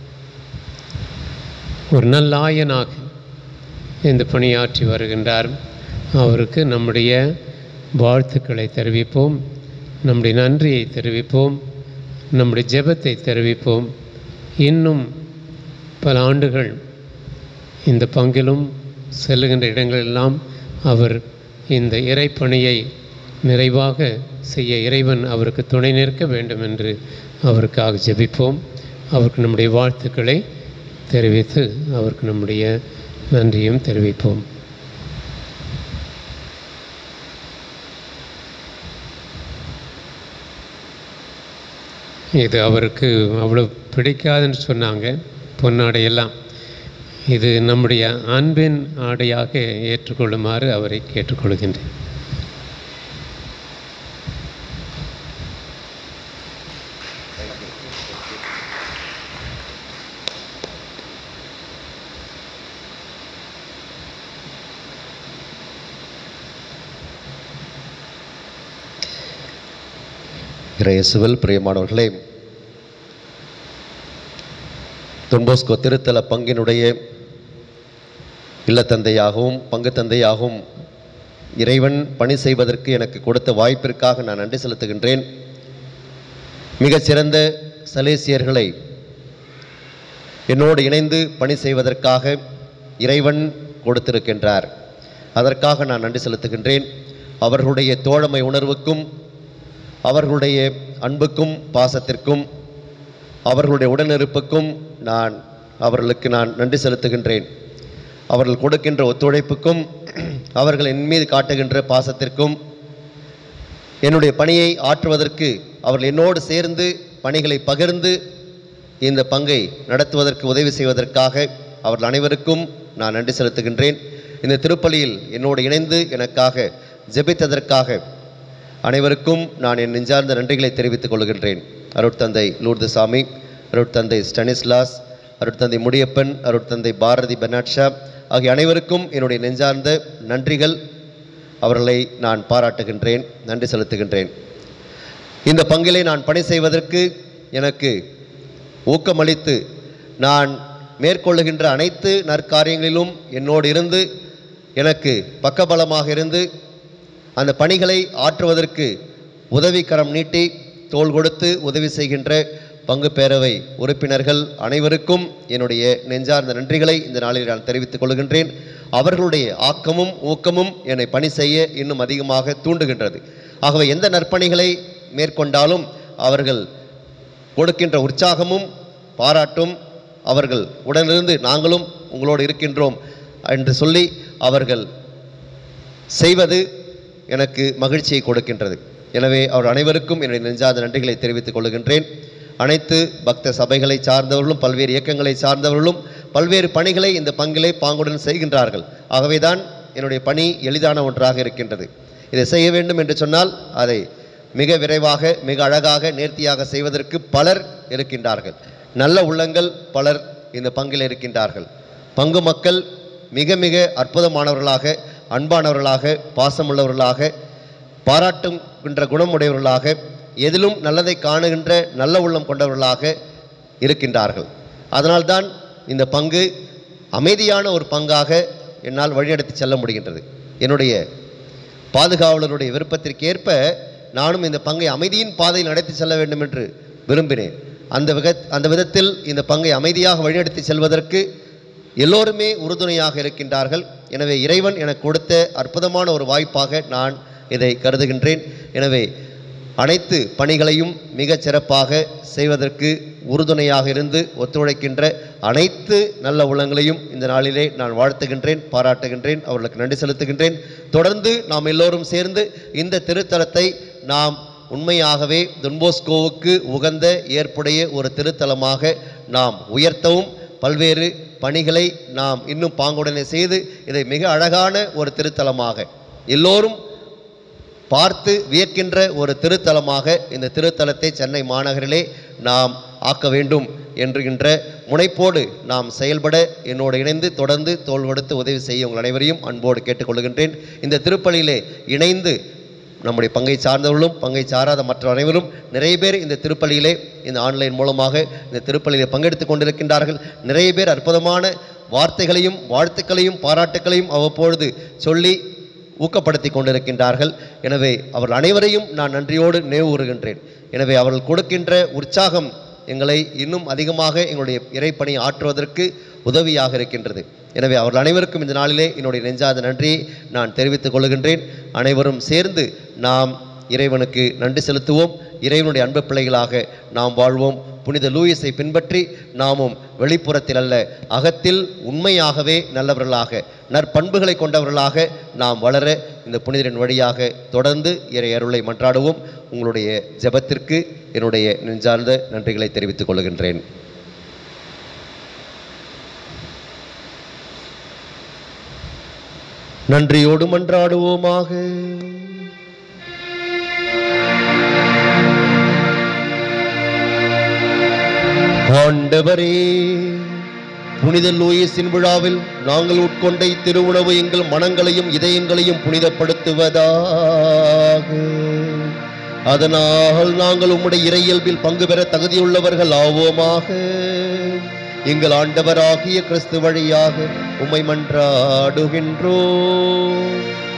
ஒரு நல்ல ஆயனாக இந்த பணியாற்றி வருகின்றார் அவருக்கு நம்முடைய வாழ்த்துக்களை தெரிவிப்போம் நம்முடைய நன்றியை தெரிவிப்போம் நம்முடைய ஜெபத்தை தெரிவிப்போம் இன்னும் பல ஆண்டுகள் இந்த பங்கிலும் செல்லுகின்ற இடங்களெல்லாம் அவர் இந்த இறைப்பணியை நிறைவாக செய்ய இறைவன் அவருக்கு துணை நிற்க வேண்டும் என்று அவருக்காக ஜெபிப்போம் அவருக்கு நம்முடைய வாழ்த்துக்களை தெரிவித்து அவருக்கு நம்முடைய நன்றியும் தெரிவிப்போம் இது அவருக்கு அவ்வளோ பிடிக்காதுன்னு சொன்னாங்க பொன்னாடையெல்லாம் இது நம்முடைய அன்பின் ஆடையாக ஏற்றுக்கொள்ளுமாறு அவரை கேட்டுக்கொள்கின்றேன் இறையேசுவில் பிரியமானவர்களே தொன்போஸ்கோ திருத்தல பங்கினுடைய இல்லத்தந்தையாகவும் பங்கு தந்தையாகவும் இறைவன் பணி செய்வதற்கு எனக்கு கொடுத்த வாய்ப்பிற்காக நான் நன்றி செலுத்துகின்றேன் மிகச் சிறந்த சலேசியர்களை என்னோடு இணைந்து பணி செய்வதற்காக இறைவன் கொடுத்திருக்கின்றார் அதற்காக நான் நன்றி செலுத்துகின்றேன் அவர்களுடைய தோழமை உணர்வுக்கும் அவர்களுடைய அன்புக்கும் பாசத்திற்கும் அவர்களுடைய உடனிருப்புக்கும் நான் அவர்களுக்கு நான் நன்றி செலுத்துகின்றேன் அவர்கள் கொடுக்கின்ற ஒத்துழைப்புக்கும் அவர்கள் என் மீது காட்டுகின்ற பாசத்திற்கும் என்னுடைய பணியை ஆற்றுவதற்கு அவர்கள் என்னோடு சேர்ந்து பணிகளை பகிர்ந்து இந்த பங்கை நடத்துவதற்கு உதவி செய்வதற்காக அவர்கள் அனைவருக்கும் நான் நன்றி செலுத்துகின்றேன் இந்த திருப்பலியில் என்னோடு இணைந்து எனக்காக ஜெபித்ததற்காக அனைவருக்கும் நான் என் நெஞ்சார்ந்த நன்றிகளை தெரிவித்துக் கொள்கின்றேன் அருட்தந்தை லூர்துசாமி அருட்தந்தை ஸ்டனிஸ்லாஸ் அருட்தந்தை முடியப்பன் அருட்தந்தை பாரதி பெனாட்ஷா ஆகிய அனைவருக்கும் என்னுடைய நெஞ்சார்ந்த நன்றிகள் அவர்களை நான் பாராட்டுகின்றேன் நன்றி செலுத்துகின்றேன் இந்த பங்கிலே நான் பணி செய்வதற்கு எனக்கு ஊக்கமளித்து நான் மேற்கொள்ளுகின்ற அனைத்து நற்காரியங்களிலும் என்னோடு இருந்து எனக்கு பக்கபலமாக இருந்து அந்த பணிகளை ஆற்றுவதற்கு உதவிக்கரம் நீட்டி தோள் கொடுத்து உதவி செய்கின்ற பங்கு பேரவை உறுப்பினர்கள் அனைவருக்கும் என்னுடைய நெஞ்சார்ந்த நன்றிகளை இந்த நாளில் நான் தெரிவித்துக் கொள்கின்றேன் அவர்களுடைய ஆக்கமும் ஊக்கமும் என்னை பணி செய்ய இன்னும் அதிகமாக தூண்டுகின்றது ஆகவே எந்த நற்பணிகளை மேற்கொண்டாலும் அவர்கள் கொடுக்கின்ற உற்சாகமும் பாராட்டும் அவர்கள் உடனிருந்து நாங்களும் உங்களோடு இருக்கின்றோம் என்று சொல்லி அவர்கள் செய்வது எனக்கு மகிழ்ச்சியை கொடுக்கின்றது எனவே அவர் அனைவருக்கும் என்னுடைய நெஞ்சார்ந்த நன்றிகளை தெரிவித்துக் கொள்கின்றேன் அனைத்து பக்த சபைகளை சார்ந்தவர்களும் பல்வேறு இயக்கங்களை சார்ந்தவர்களும் பல்வேறு பணிகளை இந்த பங்கிலே பாங்குடன் செய்கின்றார்கள் ஆகவேதான் என்னுடைய பணி எளிதான ஒன்றாக இருக்கின்றது இதை செய்ய வேண்டும் என்று சொன்னால் அதை மிக விரைவாக மிக அழகாக நேர்த்தியாக செய்வதற்கு பலர் இருக்கின்றார்கள் நல்ல உள்ளங்கள் பலர் இந்த பங்கில் இருக்கின்றார்கள் பங்கு மக்கள் மிக மிக அற்புதமானவர்களாக அன்பானவர்களாக பாசமுள்ளவர்களாக பாராட்டுகின்ற குணமுடையவர்களாக எதிலும் நல்லதை காணுகின்ற நல்ல உள்ளம் கொண்டவர்களாக இருக்கின்றார்கள் அதனால்தான் இந்த பங்கு அமைதியான ஒரு பங்காக என்னால் வழிநடத்தி செல்ல முடிகின்றது என்னுடைய பாதுகாவலருடைய விருப்பத்திற்கேற்ப நானும் இந்த பங்கை அமைதியின் பாதையில் நடத்தி செல்ல வேண்டும் என்று விரும்பினேன் அந்த விக அந்த விதத்தில் இந்த பங்கை அமைதியாக வழிநடத்தி செல்வதற்கு எல்லோருமே உறுதுணையாக இருக்கின்றார்கள் எனவே இறைவன் எனக்கு கொடுத்த அற்புதமான ஒரு வாய்ப்பாக நான் இதை கருதுகின்றேன் எனவே அனைத்து பணிகளையும் மிகச் சிறப்பாக செய்வதற்கு உறுதுணையாக இருந்து ஒத்துழைக்கின்ற அனைத்து நல்ல உள்ளங்களையும் இந்த நாளிலே நான் வாழ்த்துகின்றேன் பாராட்டுகின்றேன் அவர்களுக்கு நன்றி செலுத்துகின்றேன் தொடர்ந்து நாம் எல்லோரும் சேர்ந்து இந்த திருத்தலத்தை நாம் உண்மையாகவே தொன்போஸ்கோவுக்கு உகந்த ஏற்புடைய ஒரு திருத்தலமாக நாம் உயர்த்தவும் பல்வேறு பணிகளை நாம் இன்னும் பாங்குடனே செய்து இதை மிக அழகான ஒரு திருத்தலமாக எல்லோரும் பார்த்து வியக்கின்ற ஒரு திருத்தலமாக இந்த திருத்தலத்தை சென்னை மாநகரிலே நாம் ஆக்க வேண்டும் என்கின்ற முனைப்போடு நாம் செயல்பட என்னோடு இணைந்து தொடர்ந்து தோள் கொடுத்து உதவி செய்ய உங்கள் அனைவரையும் அன்போடு கேட்டுக்கொள்கின்றேன் இந்த திருப்பலியிலே இணைந்து நம்முடைய பங்கை சார்ந்தவர்களும் பங்கை சாராத மற்ற அனைவரும் நிறைய பேர் இந்த திருப்பலியிலே இந்த ஆன்லைன் மூலமாக இந்த திருப்பலியிலே பங்கெடுத்து கொண்டிருக்கின்றார்கள் நிறைய பேர் அற்புதமான வார்த்தைகளையும் வாழ்த்துக்களையும் பாராட்டுக்களையும் அவ்வப்பொழுது சொல்லி ஊக்கப்படுத்தி கொண்டிருக்கின்றார்கள் எனவே அவர்கள் அனைவரையும் நான் நன்றியோடு நினைவு கூறுகின்றேன் எனவே அவர்கள் கொடுக்கின்ற உற்சாகம் எங்களை இன்னும் அதிகமாக எங்களுடைய இறைப்பணி ஆற்றுவதற்கு உதவியாக இருக்கின்றது எனவே அவர்கள் அனைவருக்கும் இந்த நாளிலே என்னுடைய நெஞ்சாத நன்றியை நான் தெரிவித்துக் கொள்கின்றேன் அனைவரும் சேர்ந்து நாம் இறைவனுக்கு நன்றி செலுத்துவோம் இறைவனுடைய அன்பு பிள்ளைகளாக நாம் வாழ்வோம் புனித லூயிஸை பின்பற்றி நாமும் வெளிப்புறத்தில் அல்ல அகத்தில் உண்மையாகவே நல்லவர்களாக நற்பண்புகளை கொண்டவர்களாக நாம் வளர இந்த புனிதரின் வழியாக தொடர்ந்து இறை அருளை மன்றாடுவோம் உங்களுடைய ஜெபத்திற்கு என்னுடைய நெஞ்சார்ந்த நன்றிகளை தெரிவித்துக் கொள்கின்றேன் நன்றியோடு மன்றாடுவோமாக ஆண்டவரே புனித லூயிஸின் விழாவில் நாங்கள் உட்கொண்ட திருவுணவு எங்கள் மனங்களையும் இதயங்களையும் புனிதப்படுத்துவதாக அதனால் நாங்கள் உம்முடைய இறையியல்பில் பங்கு பெற தகுதியுள்ளவர்கள் ஆவோமாக எங்கள் ஆண்டவராகிய கிறிஸ்து வழியாக உம்மை மன்றாடுகின்றோம்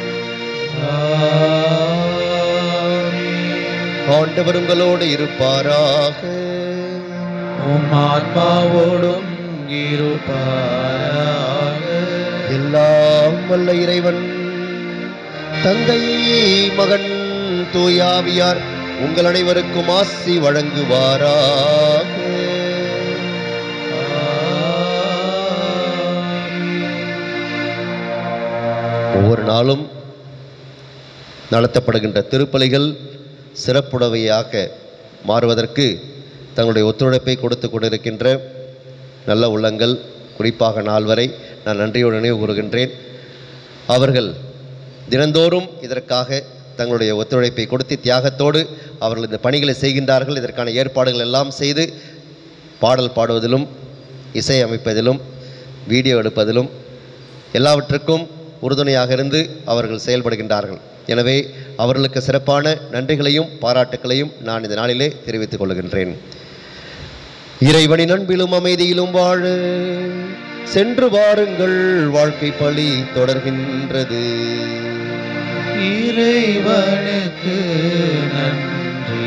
ஆண்டவர் உங்களோடு இருப்பாராக உம் ஆத்மாவோடும் இருப்பாராக எல்லாம் வல்ல இறைவன் தந்தை மகன் தூயாவியார் உங்கள் அனைவருக்கும் ஆசி வழங்குவாராக ஒவ்வொரு நாளும் நடத்தப்படுகின்ற திருப்பலிகள் சிறப்புடவையாக மாறுவதற்கு தங்களுடைய ஒத்துழைப்பை கொடுத்து கொண்டிருக்கின்ற நல்ல உள்ளங்கள் குறிப்பாக நாள் வரை நான் நன்றியோடு நினைவு கூறுகின்றேன் அவர்கள் தினந்தோறும் இதற்காக தங்களுடைய ஒத்துழைப்பை கொடுத்து தியாகத்தோடு அவர்கள் இந்த பணிகளை செய்கின்றார்கள் இதற்கான ஏற்பாடுகள் எல்லாம் செய்து பாடல் பாடுவதிலும் இசை அமைப்பதிலும் வீடியோ எடுப்பதிலும் எல்லாவற்றுக்கும் உறுதுணையாக இருந்து அவர்கள் செயல்படுகின்றார்கள் எனவே அவர்களுக்கு சிறப்பான நன்றிகளையும் பாராட்டுக்களையும் நான் இந்த நாளிலே தெரிவித்துக் கொள்கின்றேன் இறைவனின் அன்பிலும் அமைதியிலும் வாழ சென்று வாருங்கள் வாழ்க்கை பழி தொடர்கின்றது இறைவனுக்கு நன்றி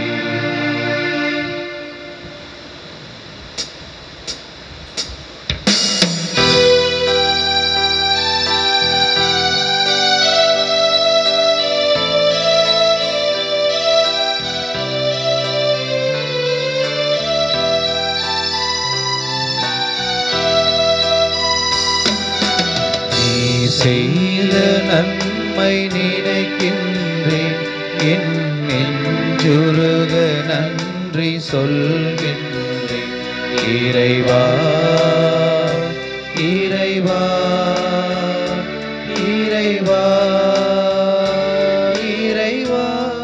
நீ செய்த நன்மை நினைக்கின்றேன் என் நெஞ்சுருக நன்றி சொல்கின்றேன் இறைவா இறைவா இறைவா இறைவா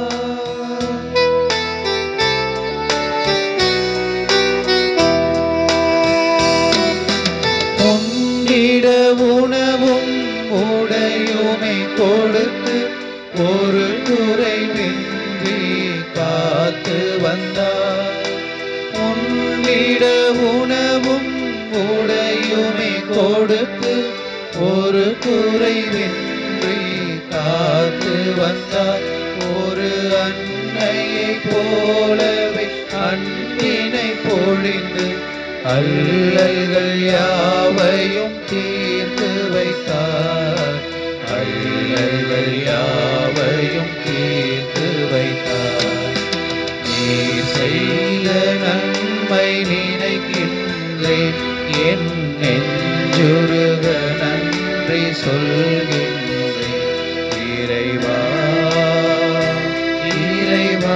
உன்னிட உணவும் உடையுமை கொடுத்து ஒரு குறைவின்றி காத்து வந்தார் உன்னிட உணவும் உடையுமை கொடுத்து ஒரு குறைவின்றி காத்து வந்தார் ஒரு அன்னையை போலவே அன்பினை பொழிந்து அல்லல்கள் யாவையும் தீர்த்து வைத்தார் அல்லல்கள் யாவையும் தீர்த்து வைத்தார் நீ செய்த நன்மை நினைக்கின்றேன் என் நெஞ்சுருக நன்றி சொல்கின்றேன் இறைவா இறைவா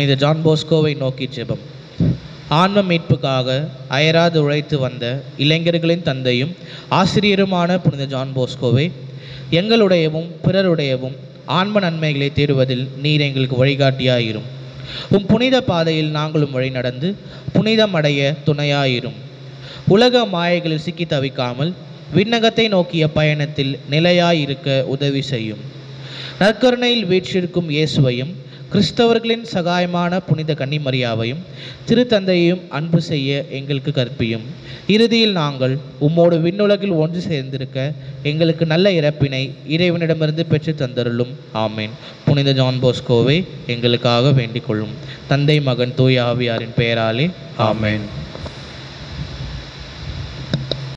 புனித ஜான் போஸ்கோவை நோக்கி ஜெபம் ஆன்ம மீட்புக்காக அயராது உழைத்து வந்த இளைஞர்களின் தந்தையும் ஆசிரியருமான புனித ஜான் போஸ்கோவே எங்களுடையவும் பிறருடையவும் ஆன்ம நன்மைகளை தேடுவதில் நீர் எங்களுக்கு வழிகாட்டியாயிரும் உம் புனித பாதையில் நாங்களும் வழி நடந்து புனிதமடைய துணையாயிரும் உலக மாயைகளில் சிக்கி தவிக்காமல் விண்ணகத்தை நோக்கிய பயணத்தில் நிலையாயிருக்க உதவி செய்யும் நற்கருணையில் வீற்றிருக்கும் இயேசுவையும் கிறிஸ்தவர்களின் சகாயமான புனித கன்னிமரியாவையும் திருத்தந்தையையும் அன்பு செய்ய எங்களுக்கு கற்பியும் இறுதியில் நாங்கள் உம்மோடு விண்ணுலகில் ஒன்று சேர்ந்திருக்க எங்களுக்கு நல்ல இறப்பினை இறைவனிடமிருந்து பெற்று தந்தருளும் ஆமேன் புனித ஜான் போஸ்கோவை எங்களுக்காக வேண்டிக் கொள்ளும் தந்தை மகன் தூய ஆவியாரின் பெயராலே ஆமென்